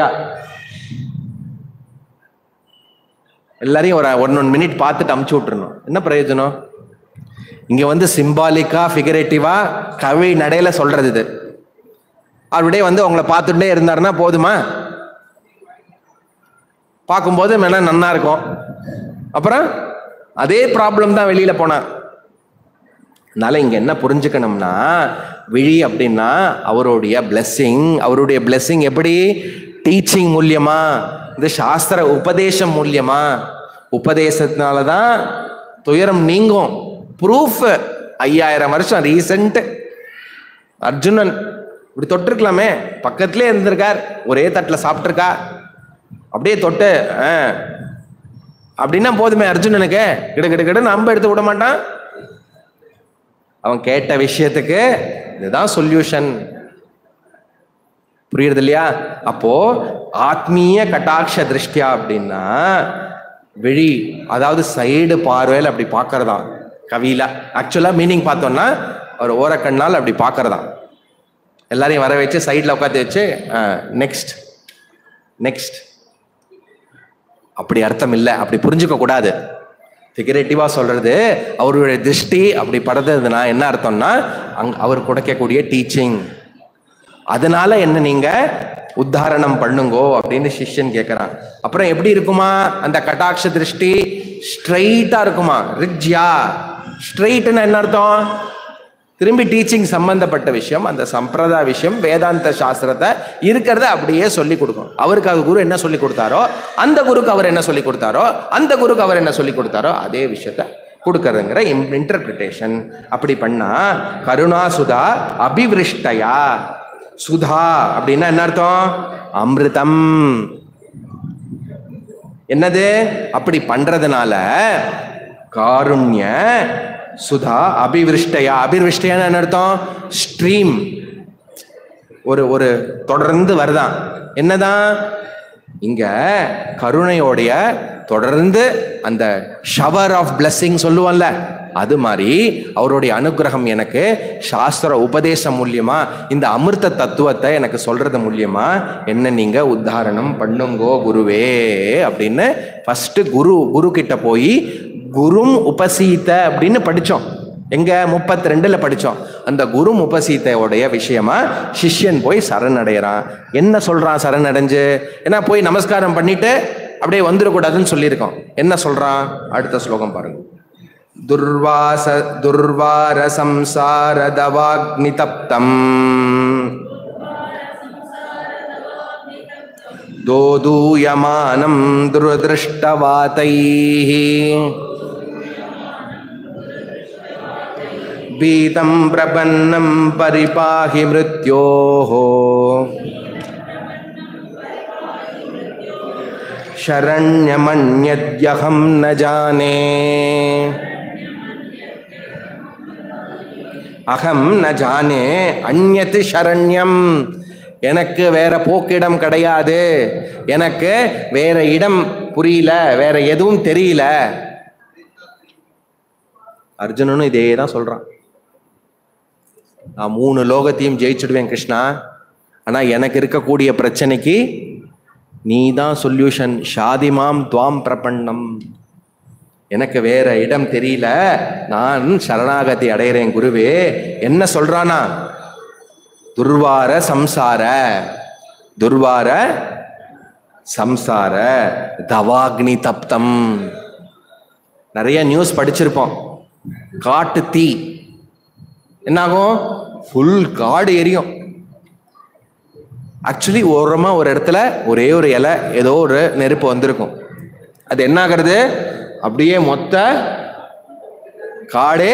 எல்லாரையும் ஒரு ஒன் ஒன் மினிட் பார்த்துட்டு அமுச்சு விட்டுறணும் என்ன பிரயோஜனம் இங்க வந்து சிம்பாலிக்கா ஃபிகரேட்டிவா கவி நடையில சொல்றது இது அவருடைய வந்து உங்களை பார்த்துட்டே இருந்தாருன்னா போதுமா பார்க்கும்போது வேணா நன்னா இருக்கும் அப்புறம் அதே ப்ராப்ளம் தான் வெளியில போனா அதனால இங்க என்ன புரிஞ்சுக்கணும்னா விழி அப்படின்னா அவருடைய blessing அவருடைய blessing எப்படி டீச்சிங் மூலியமா இந்த சாஸ்திர உபதேசம் மூலியமா உபதேசத்தினால தான் துயரம் நீங்கும் ப்ரூஃப் ஐயாயிரம் வருஷம் ரீசன்ட் அர்ஜுனன் இப்படி தொட்டிருக்கலாமே பக்கத்திலே இருந்திருக்கார் ஒரே தட்டில் சாப்பிட்டிருக்கா அப்படியே தொட்டு ஆ. அப்படின்னா போதுமே அர்ஜுனனுக்கு கிட கிட கிட நம்ப எடுத்து விட மாட்டான் அவன் கேட்ட விஷயத்துக்கு இதுதான் சொல்யூஷன் புரியுறது இல்லையா அப்போ ஆத்மீய கட்டாட்ச திருஷ்டியா அப்படின்னா விழி அதாவது சைடு பார்வையில் அப்படி பார்க்கறதா கவியில ஆக்சுவலா மீனிங் பார்த்தோம்னா ஒரு ஓரக்கண்ணால் அப்படி பார்க்கறதா எல்லாரையும் வர வச்சு சைடில் உட்காந்து வச்சு நெக்ஸ்ட் நெக்ஸ்ட் அப்படி அர்த்தம் இல்லை அப்படி புரிஞ்சுக்க கூடாது ஃபிகரேட்டிவாக சொல்றது அவருடைய திருஷ்டி அப்படி படுறதுனா என்ன அர்த்தம்னா அங் அவர் கொடுக்கக்கூடிய டீச்சிங் அதனால என்ன நீங்க உத்தாரணம் பண்ணுங்கோ அப்படின்னு சிஷ்யன் கேட்கிறான் அப்புறம் எப்படி இருக்குமா அந்த கட்டாட்ச திருஷ்டி ஸ்ட்ரைட்டா இருக்குமா ரிஜ்யா ஸ்ட்ரைட்னா என்ன அர்த்தம் திரும்பி டீச்சிங் சம்பந்தப்பட்ட விஷயம் அந்த சம்பிரதாய விஷயம் வேதாந்த சாஸ்திரத்தை இருக்கிறத அப்படியே சொல்லி கொடுக்கும் அவருக்கு அது குரு என்ன சொல்லி கொடுத்தாரோ அந்த குருக்கு அவர் என்ன சொல்லி கொடுத்தாரோ அந்த குருக்கு அவர் என்ன சொல்லி கொடுத்தாரோ அதே விஷயத்த கொடுக்கறதுங்கிற இன்டர்பிரிட்டேஷன் அப்படி பண்ணா கருணா சுதா அபிவிருஷ்டயா சுதா அப்படின்னா என்ன அர்த்தம் அமிர்தம் என்னது அப்படி பண்றதுனால காருண்ய சுதா அபிவிருஷ்டயா அபிவிருஷ்டயான்னு என்ன அர்த்தம் ஸ்ட்ரீம் ஒரு ஒரு தொடர்ந்து வருதான் என்னதான் இங்க கருணையோடைய தொடர்ந்து அந்த ஷவர் ஆஃப் பிளஸ்ஸிங் சொல்லுவோம்ல அது மாதிரி அவருடைய அனுகிரகம் எனக்கு சாஸ்திர உபதேசம் மூலியமா இந்த அமிர்த தத்துவத்தை எனக்கு சொல்றது மூலியமா என்ன நீங்க உத்தாரணம் பண்ணுங்கோ குருவே அப்படின்னு ஃபர்ஸ்ட் குரு குரு கிட்ட போய் குரும் உபசீத அப்படின்னு படிச்சோம் எங்க முப்பத்தி ரெண்டுல படிச்சோம் அந்த குரு உபசீத்தையோடைய விஷயமா சிஷ்யன் போய் சரணடைகிறான் என்ன சொல்றான் சரணடைஞ்சு ஏன்னா போய் நமஸ்காரம் பண்ணிட்டு அப்படியே வந்துடக்கூடாதுன்னு சொல்லியிருக்கோம் என்ன சொல்றான் அடுத்த ஸ்லோகம் பாருங்க துர்வாச துர்வார சம்சார தவாக்னி தப்தம் தோதூயமானம் துரதிருஷ்டவாதைः भीतं प्रपन्नं परिपाहि मृत्योः शरण्यमन्यद्यहं न जाने அகம் ந ஜானே அந்நத்து சரண்யம் எனக்கு வேற போக்கிடம் கிடையாது எனக்கு வேற இடம் புரியல வேற எதுவும் தெரியல அர்ஜுனனும் இதே தான் சொல்றான் நான் மூணு லோகத்தையும் ஜெயிச்சுடுவேன் கிருஷ்ணா ஆனா எனக்கு இருக்கக்கூடிய பிரச்சனைக்கு நீ தான் சொல்யூஷன் ஷாதிமாம் துவாம் பிரபன்னம் எனக்கு வேற இடம் தெரியல நான் சரணாகதி அடைகிறேன் குருவே என்ன சொல்றானா துர்வார சம்சார துர்வார சம்சார தவாக்னி தப்தம் நிறைய நியூஸ் படிச்சிருப்போம் காட்டு தீ என்னாகும் ஃபுல் காடு எரியும் ஆக்சுவலி ஓரமா ஒரு இடத்துல ஒரே ஒரு இலை ஏதோ ஒரு நெருப்பு வந்திருக்கும் அது என்ன ஆகிறது அப்படியே மொத்த காடே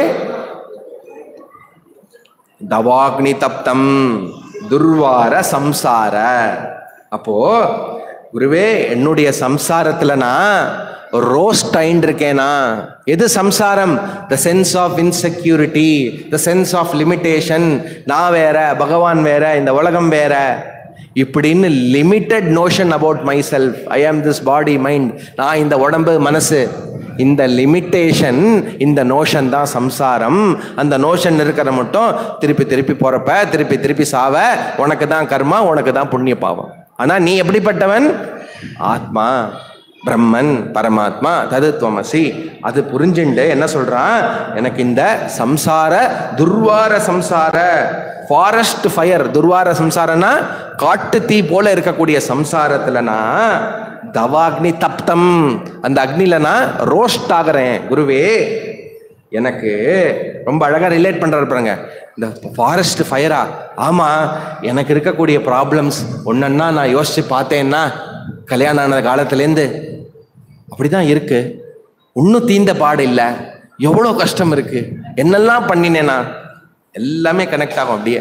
தவாக்னி தப்தம் துர்வார சம்சார அப்போ குருவே என்னுடைய சம்சாரத்துல நான் ரோஸ்ட் இருக்கேனா எது சம்சாரம் the sense of insecurity the sense of limitation நான் வேற பகவான் வேற இந்த உலகம் வேற இப்படின்னு limited notion about my self I am this body mind நான் இந்த உடம்பு மனசு இந்த லிமிட்டேஷன் இந்த நோஷன் தான் சம்சாரம் அந்த நோஷன் இருக்கிற மட்டும் திருப்பி திருப்பி போறப்ப திருப்பி திருப்பி சாவ உனக்கு தான் கர்மா உனக்கு தான் புண்ணிய பாவம் ஆனா நீ எப்படிப்பட்டவன் ஆத்மா பிரம்மன் பரமாத்மா ததுத்வமசி அது புரிஞ்சுண்டு என்ன சொல்றான் எனக்கு இந்த சம்சார துர்வார சம்சார ஃபாரஸ்ட் ஃபயர் துர்வார சம்சாரம்னா காட்டு தீ போல இருக்கக்கூடிய சம்சாரத்துல நான் தவாக்னி தப்தம் அந்த அக்னில நான் ரோஸ்ட் ஆகிறேன் குருவே எனக்கு ரொம்ப அழகா ரிலேட் பண்றாரு பாருங்க இந்த ஃபாரஸ்ட் ஃபயரா ஆமா எனக்கு இருக்கக்கூடிய ப்ராப்ளம்ஸ் ஒன்னொன்னா நான் யோசிச்சு பார்த்தேன்னா கல்யாணம் ஆன காலத்துலேருந்து அப்படிதான் இருக்கு இன்னும் தீந்த பாடு இல்லை எவ்வளோ கஷ்டம் இருக்கு என்னெல்லாம் பண்ணினேனா எல்லாமே கனெக்ட் ஆகும் அப்படியே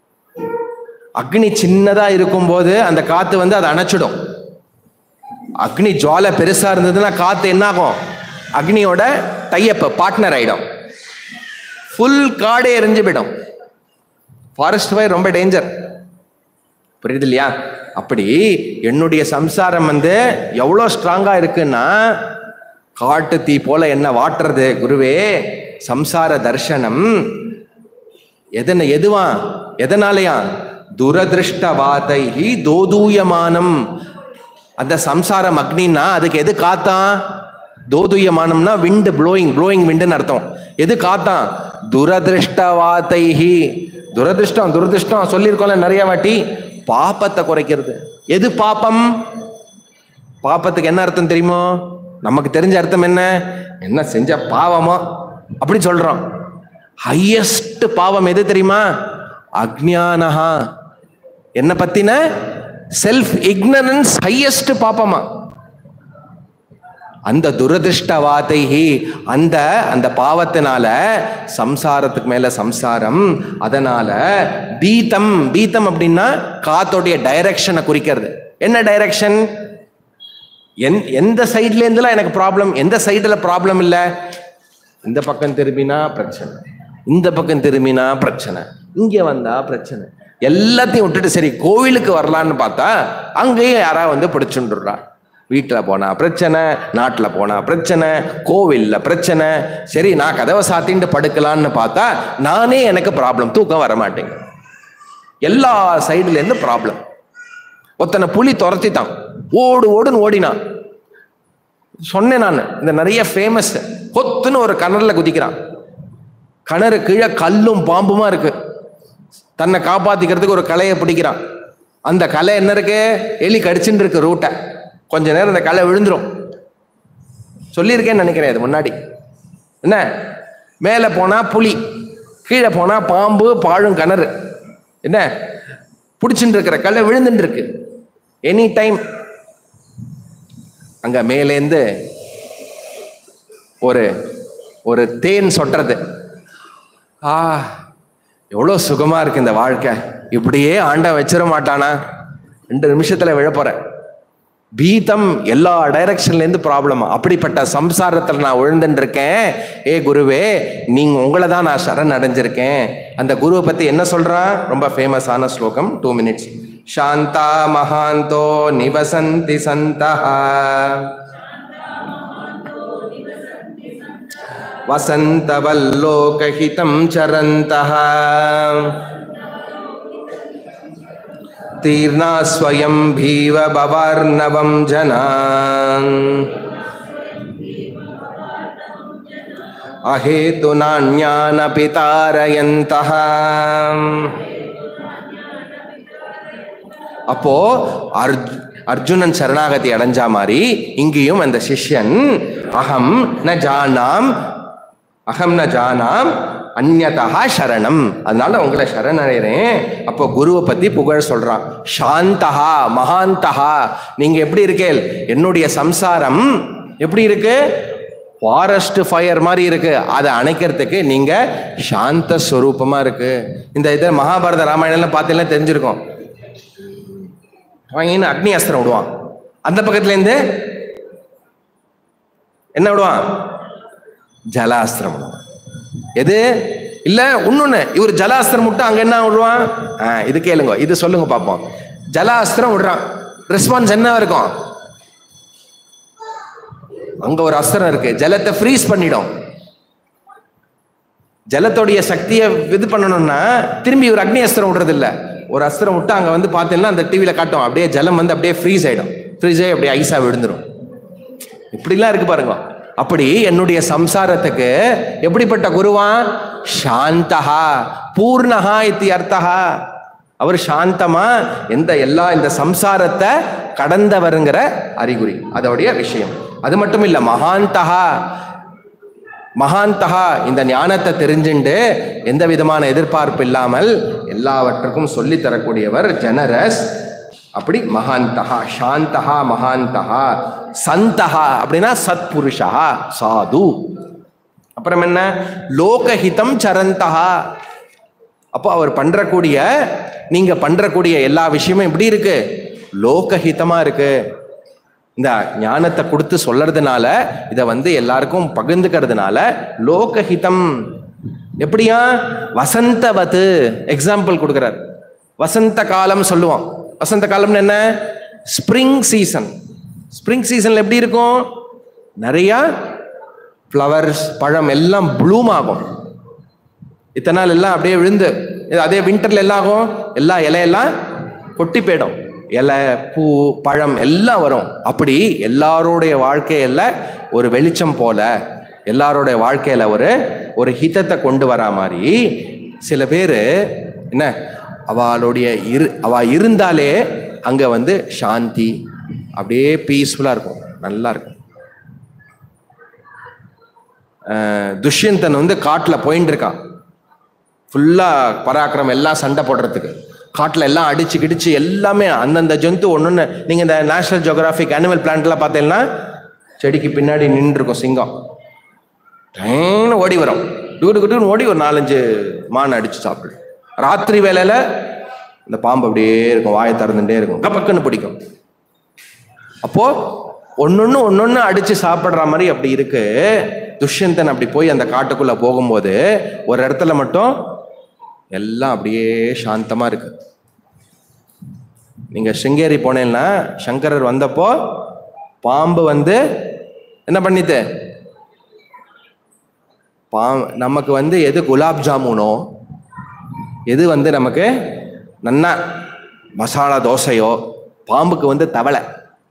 அக்னி சின்னதா இருக்கும்போது அந்த காத்து வந்து அதை அணைச்சிடும் அக்னி ஜுவாலை பெருசா இருந்ததுன்னா காத்து என்ன ஆகும் அக்னியோட டையப் பார்ட்னர் ஆயிடும் ஃபுல் காடே எரிஞ்சு போயிடும் ஃபாரஸ்ட் ஃபயர் ரொம்ப டேஞ்சர் புரியுது இல்லையா அப்படி என்னுடைய சம்சாரம் வந்து எவ்வளோ ஸ்ட்ராங்கா இருக்குன்னா காட்டு தீ போல என்ன வாட்டுறது குருவே சம்சார தர்ஷனம் எதன எதுவா எதனாலயா துரதிருஷ்டவாதை தோதூயமானம் அந்த சம்சாரம் அக்னின்னா அதுக்கு எது காத்தான் தோதுயமானம்னா விண்டு ப்ளோயிங் ப்ளோயிங் விண்டுன்னு அர்த்தம் எது காத்தான் துரதிருஷ்டவாதைஹி துரதிருஷ்டம் துரதிருஷ்டம் சொல்லியிருக்கோம்ல நிறைய வாட்டி பாப்பத்தை குறைக்கிறது எது பாப்பம் பாப்பத்துக்கு என்ன அர்த்தம் தெரியுமோ நமக்கு தெரிஞ்ச அர்த்தம் என்ன என்ன செஞ்ச பாவமோ அப்படி சொல்றோம் ஹையஸ்ட் பாவம் எது தெரியுமா அக்ஞானஹா என்ன பத்தின செல்ஃப் இக்னரன்ஸ் ஹையஸ்ட் பாப்பமா அந்த துரதிருஷ்டவாதைஹி அந்த அந்த பாவத்தினால சம்சாரத்துக்கு மேல சம்சாரம் அதனால பீத்தம் பீத்தம் அப்படின்னா காத்தோடைய டைரக்ஷனை குறிக்கிறது என்ன டைரக்ஷன் எந் எந்த சைட்ல இருந்துலாம் எனக்கு ப்ராப்ளம் எந்த சைடுல ப்ராப்ளம் இல்லை இந்த பக்கம் திரும்பினா பிரச்சனை இந்த பக்கம் திரும்பினா பிரச்சனை இங்க வந்தா பிரச்சனை எல்லாத்தையும் விட்டுட்டு சரி கோவிலுக்கு வரலான்னு பார்த்தா அங்கேயும் யாரா வந்து பிடிச்சுண்டுறா வீட்டில் போனா பிரச்சனை நாட்டில் போனா பிரச்சனை கோவிலில் பிரச்சனை சரி நான் கதவை சாத்திட்டு படுக்கலான்னு பார்த்தா நானே எனக்கு ப்ராப்ளம் தூக்கம் வர மாட்டேங்க எல்லா சைடுல இருந்து ப்ராப்ளம் ஒருத்தனை புலி துரத்திட்டான் ஓடு ஓடுன்னு ஓடினான் சொன்னேன் நான் இந்த நிறைய ஃபேமஸ் கொத்துன்னு ஒரு கிணறுல குதிக்கிறான் கிணறு கீழே கல்லும் பாம்புமா இருக்கு தன்னை காப்பாத்திக்கிறதுக்கு ஒரு கலையை பிடிக்கிறான் அந்த கலை என்ன இருக்கு எலி கடிச்சுட்டு இருக்கு ரூட்டை கொஞ்ச நேரம் அந்த கலை விழுந்துரும் சொல்லியிருக்கேன்னு நினைக்கிறேன் இது முன்னாடி என்ன மேலே போனா புலி கீழே போனா பாம்பு பாழும் கிணறு என்ன பிடிச்சிட்டு இருக்கிற கலை விழுந்துட்டு இருக்கு எனி டைம் அங்க மேலேந்து ஒரு ஒரு தேன் சொட்டுறது ஆ எவ்வளோ சுகமா இருக்கு இந்த வாழ்க்கை இப்படியே ஆண்ட வச்சிட மாட்டானா ரெண்டு நிமிஷத்துல விழ போறேன் பீதம் எல்லா டைரக்ஷன்ல இருந்து ப்ராப்ளம் அப்படிப்பட்ட சம்சாரத்துல நான் விழுந்துட்டு இருக்கேன் ஏ குருவே நீங்க உங்களை தான் நான் சரண் அடைஞ்சிருக்கேன் அந்த குருவை பத்தி என்ன சொல்றான் ரொம்ப ஃபேமஸான ஸ்லோகம் டூ மினிட்ஸ் சாந்தா மகாந்தோ நிவசந்தி சந்தா वसन्तवल्लोकहितं चरन्तः तीर्णा स्वयं भीव भवार्णवं जनान् अहेतुनान्यानपि तारयन्तः அப்போ அர்ஜ் அர்ஜுனன் சரணாகதி அடைஞ்சா மாதிரி இங்கேயும் அந்த சிஷ்யன் அகம் ந ஜானாம் அகம் ந ஜானாம் அந்நதா சரணம் அதனால உங்களை சரணடைறேன் அப்போ குருவை பத்தி புகழ் சொல்றான் சாந்தஹா மகாந்தஹா நீங்க எப்படி இருக்கேல் என்னுடைய சம்சாரம் எப்படி இருக்கு ஃபாரஸ்ட் ஃபயர் மாதிரி இருக்கு அதை அணைக்கிறதுக்கு நீங்க சாந்த ஸ்வரூபமா இருக்கு இந்த இதை மகாபாரத ராமாயணம்லாம் பார்த்தீங்கன்னா தெரிஞ்சிருக்கும் வாங்கின்னு அக்னி அஸ்திரம் விடுவான் அந்த பக்கத்துல இருந்து என்ன விடுவான் ஜலாஸ்திரம் விடுவான் எது இல்ல இன்னொன்னு இவர் ஜலாஸ்திரம் விட்டு அங்க என்ன விடுவான் ஆ, இது கேளுங்க இது சொல்லுங்க பார்ப்போம் ஜலாஸ்திரம் விடுறான் ரெஸ்பான்ஸ் என்ன இருக்கும் அங்க ஒரு அஸ்திரம் இருக்கு ஜலத்தை ஃப்ரீஸ் பண்ணிடும் ஜலத்தோடைய சக்தியை இது பண்ணணும்னா திரும்பி ஒரு அக்னி அஸ்திரம் விடுறது இல்ல ஒரு அஸ்திரம் விட்டு அங்க வந்து பார்த்தீங்கன்னா அந்த டிவியில காட்டும் அப்படியே ஜலம் வந்து அப்படியே ஃப்ரீஸ் ஆயிடும் ஃப்ரீஸ் ஆகி அப்படியே ஐஸா விழுந்துரும் இப்படிலாம் இருக்கு பாருங்க அப்படி என்னுடைய சம்சாரத்துக்கு எப்படிப்பட்ட குருவான் சாந்தஹா பூர்ணஹா இத்தி அர்த்தஹா அவர் சாந்தமா எந்த எல்லா இந்த சம்சாரத்தை கடந்தவருங்கிற அறிகுறி அதோடைய விஷயம் அது மட்டும் இல்ல மகாந்தஹா மகாந்தகா இந்த ஞானத்தை தெரிஞ்சுண்டு எந்த விதமான எதிர்பார்ப்பு இல்லாமல் எல்லாவற்றுக்கும் சொல்லி தரக்கூடியவர் ஜெனரஸ் அப்படி மகாந்தகா சாந்தகா மகாந்தகா சந்தகா அப்படின்னா சத்புருஷா சாது அப்புறம் என்ன லோகஹிதம் சரந்தகா அப்போ அவர் பண்றக்கூடிய நீங்க பண்றக்கூடிய எல்லா விஷயமும் எப்படி இருக்கு லோகஹிதமா இருக்கு இந்த ஞானத்தை கொடுத்து சொல்றதுனால இதை வந்து எல்லாருக்கும் பகிர்ந்துக்கிறதுனால லோகஹிதம் எப்படியா வசந்தவத்து எக்ஸாம்பிள் கொடுக்குறார் வசந்த காலம் சொல்லுவோம் வசந்த காலம்னு என்ன ஸ்ப்ரிங் சீசன் ஸ்ப்ரிங் சீசன்ல எப்படி இருக்கும் நிறைய ஃப்ளவர்ஸ் பழம் எல்லாம் ப்ளூம் ஆகும் இத்தனை நாள் எல்லாம் அப்படியே விழுந்து இது அதே வின்டர்ல எல்லாம் ஆகும் எல்லா இலையெல்லாம் கொட்டி போயிடும் இலை பூ பழம் எல்லாம் வரும் அப்படி எல்லாருடைய வாழ்க்கையில ஒரு வெளிச்சம் போல எல்லாருடைய வாழ்க்கையில ஒரு ஒரு ஹிதத்தை கொண்டு வரா மாதிரி சில பேர் என்ன அவளுடைய இரு அவ இருந்தாலே அங்க வந்து சாந்தி அப்படியே பீஸ்ஃபுல்லா இருக்கும் நல்லா இருக்கும் அஹ் துஷ்யந்தன் வந்து காட்டுல போயின்னு இருக்கான் ஃபுல்லா பராக்கிரம் எல்லாம் சண்டை போடுறதுக்கு காட்டுல எல்லாம் அடிச்சு கிடிச்சு எல்லாமே அந்தந்த ஜந்து ஒண்ணுன்னு நீங்க இந்த நேஷனல் ஜியோகிராபிக் அனிமல் பிளான்ட்லாம் பார்த்தீங்கன்னா செடிக்கு பின்னாடி நின்று இருக்கும் சிங்கம் டேன்னு ஓடி வரும் டுகுடு குட்டுன்னு ஓடி ஒரு நாலஞ்சு மான் அடிச்சு சாப்பிடு ராத்திரி வேலையில இந்த பாம்பு அப்படியே இருக்கும் வாயை திறந்துட்டே இருக்கும் கப்பக்குன்னு பிடிக்கும் அப்போ ஒன்னொன்னு ஒன்னொன்னு அடிச்சு சாப்பிடுற மாதிரி அப்படி இருக்கு துஷ்யந்தன் அப்படி போய் அந்த காட்டுக்குள்ள போகும்போது ஒரு இடத்துல மட்டும் எல்லாம் அப்படியே சாந்தமா இருக்கு நீங்க சிங்கேரி போனேன்னா சங்கரர் வந்தப்போ பாம்பு வந்து என்ன பண்ணித்து பாம் நமக்கு வந்து எது குலாப் ஜாமுனோ எது வந்து நமக்கு நன்னா மசாலா தோசையோ பாம்புக்கு வந்து தவளை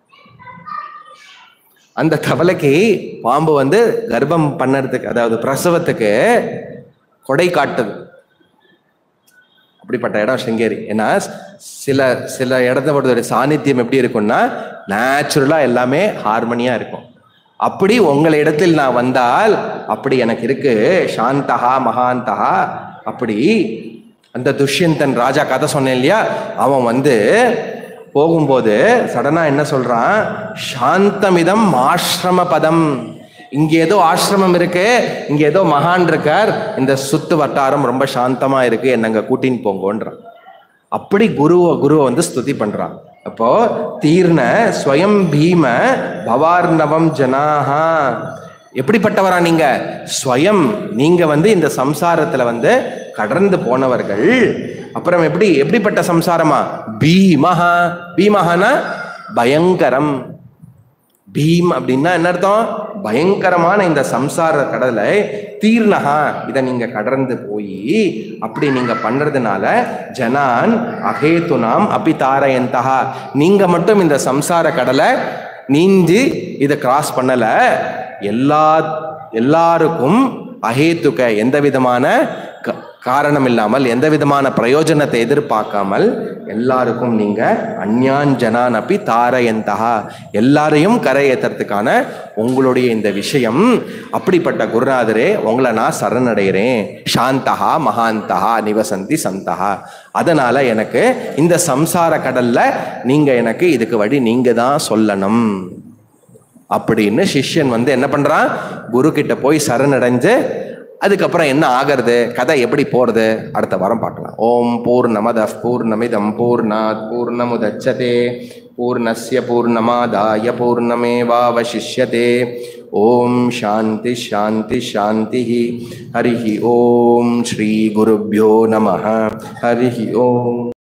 அந்த தவளைக்கு பாம்பு வந்து கர்ப்பம் பண்ணறதுக்கு அதாவது பிரசவத்துக்கு கொடை காட்டுது அப்படிப்பட்ட இடம் சிங்கேரி ஏன்னா சில சில இடத்த பொறுத்தவரை சாநித்தியம் எப்படி இருக்கும்னா நேச்சுரலா எல்லாமே ஹார்மனியா இருக்கும் அப்படி உங்கள் இடத்தில் நான் வந்தால் அப்படி எனக்கு இருக்கு சாந்தகா மகாந்தகா அப்படி அந்த துஷ்யந்தன் ராஜா கதை சொன்னேன் இல்லையா அவன் வந்து போகும்போது சடனா என்ன சொல்றான் சாந்தமிதம் ஆசிரம பதம் இங்க ஏதோ ஆசிரமம் இருக்கு இங்க ஏதோ மகான் இருக்கார் இந்த சுத்து வட்டாரம் ரொம்ப சாந்தமா இருக்கு என்னங்க கூட்டின்னு போங்கன்றான் அப்படி குருவை குருவை வந்து ஸ்துதி பண்றான் அப்போ தீர்ண ஸ்வயம் பீம பவார்ணவம் ஜனாஹா எப்படிப்பட்டவரா நீங்க ஸ்வயம் நீங்க வந்து இந்த சம்சாரத்துல வந்து கடந்து போனவர்கள் அப்புறம் எப்படி எப்படிப்பட்ட சம்சாரமா பீமஹா பீமஹானா பயங்கரம் பீம் அப்படின்னா என்ன அர்த்தம் பயங்கரமான இந்த சம்சார கடலை தீர்ணகா இதை நீங்க கடந்து போய் அப்படி நீங்க பண்றதுனால ஜனான் அகேதுனாம் அபி தாரயந்தகா நீங்க மட்டும் இந்த சம்சார கடலை நீந்தி இதை கிராஸ் பண்ணல எல்லா எல்லாருக்கும் அஹேத்துக்க எந்த விதமான க- காரணம் இல்லாமல் எந்த விதமான பிரயோஜனத்தை எதிர்பார்க்காமல் எல்லாருக்கும் நீங்க அந்யாஞ்சனான் அப்பி தாரயந்தகா எல்லாரையும் கரையேற்றுறதுக்கான உங்களுடைய இந்த விஷயம் அப்படிப்பட்ட குருநாதரே உங்களை நான் சரணடைகிறேன் சாந்தகா மகாந்தகா நிவசந்தி சந்தகா அதனால எனக்கு இந்த சம்சார கடல்ல நீங்க எனக்கு இதுக்கு வழி நீங்க தான் சொல்லணும் அப்படின்னு சிஷ்யன் வந்து என்ன பண்றான் குரு கிட்ட போய் சரணடைஞ்சு அதுக்கப்புறம் என்ன ஆகிறது கதை எப்படி போறது அடுத்த வாரம் பார்க்கலாம் ஓம் பூர்ணமத பூர்ணமிதம் பூர்ணாத் பூர்ணமுதச்சதே பூர்ணஸ்ய பூர்ணமாதாய பூர்ணமேவாவசிஷ்யதே ஓம் சாந்தி சாந்தி சாந்தி ஹரிஹி ஓம் ஸ்ரீ குருभ्यो நம ஹரிஹி ஓம்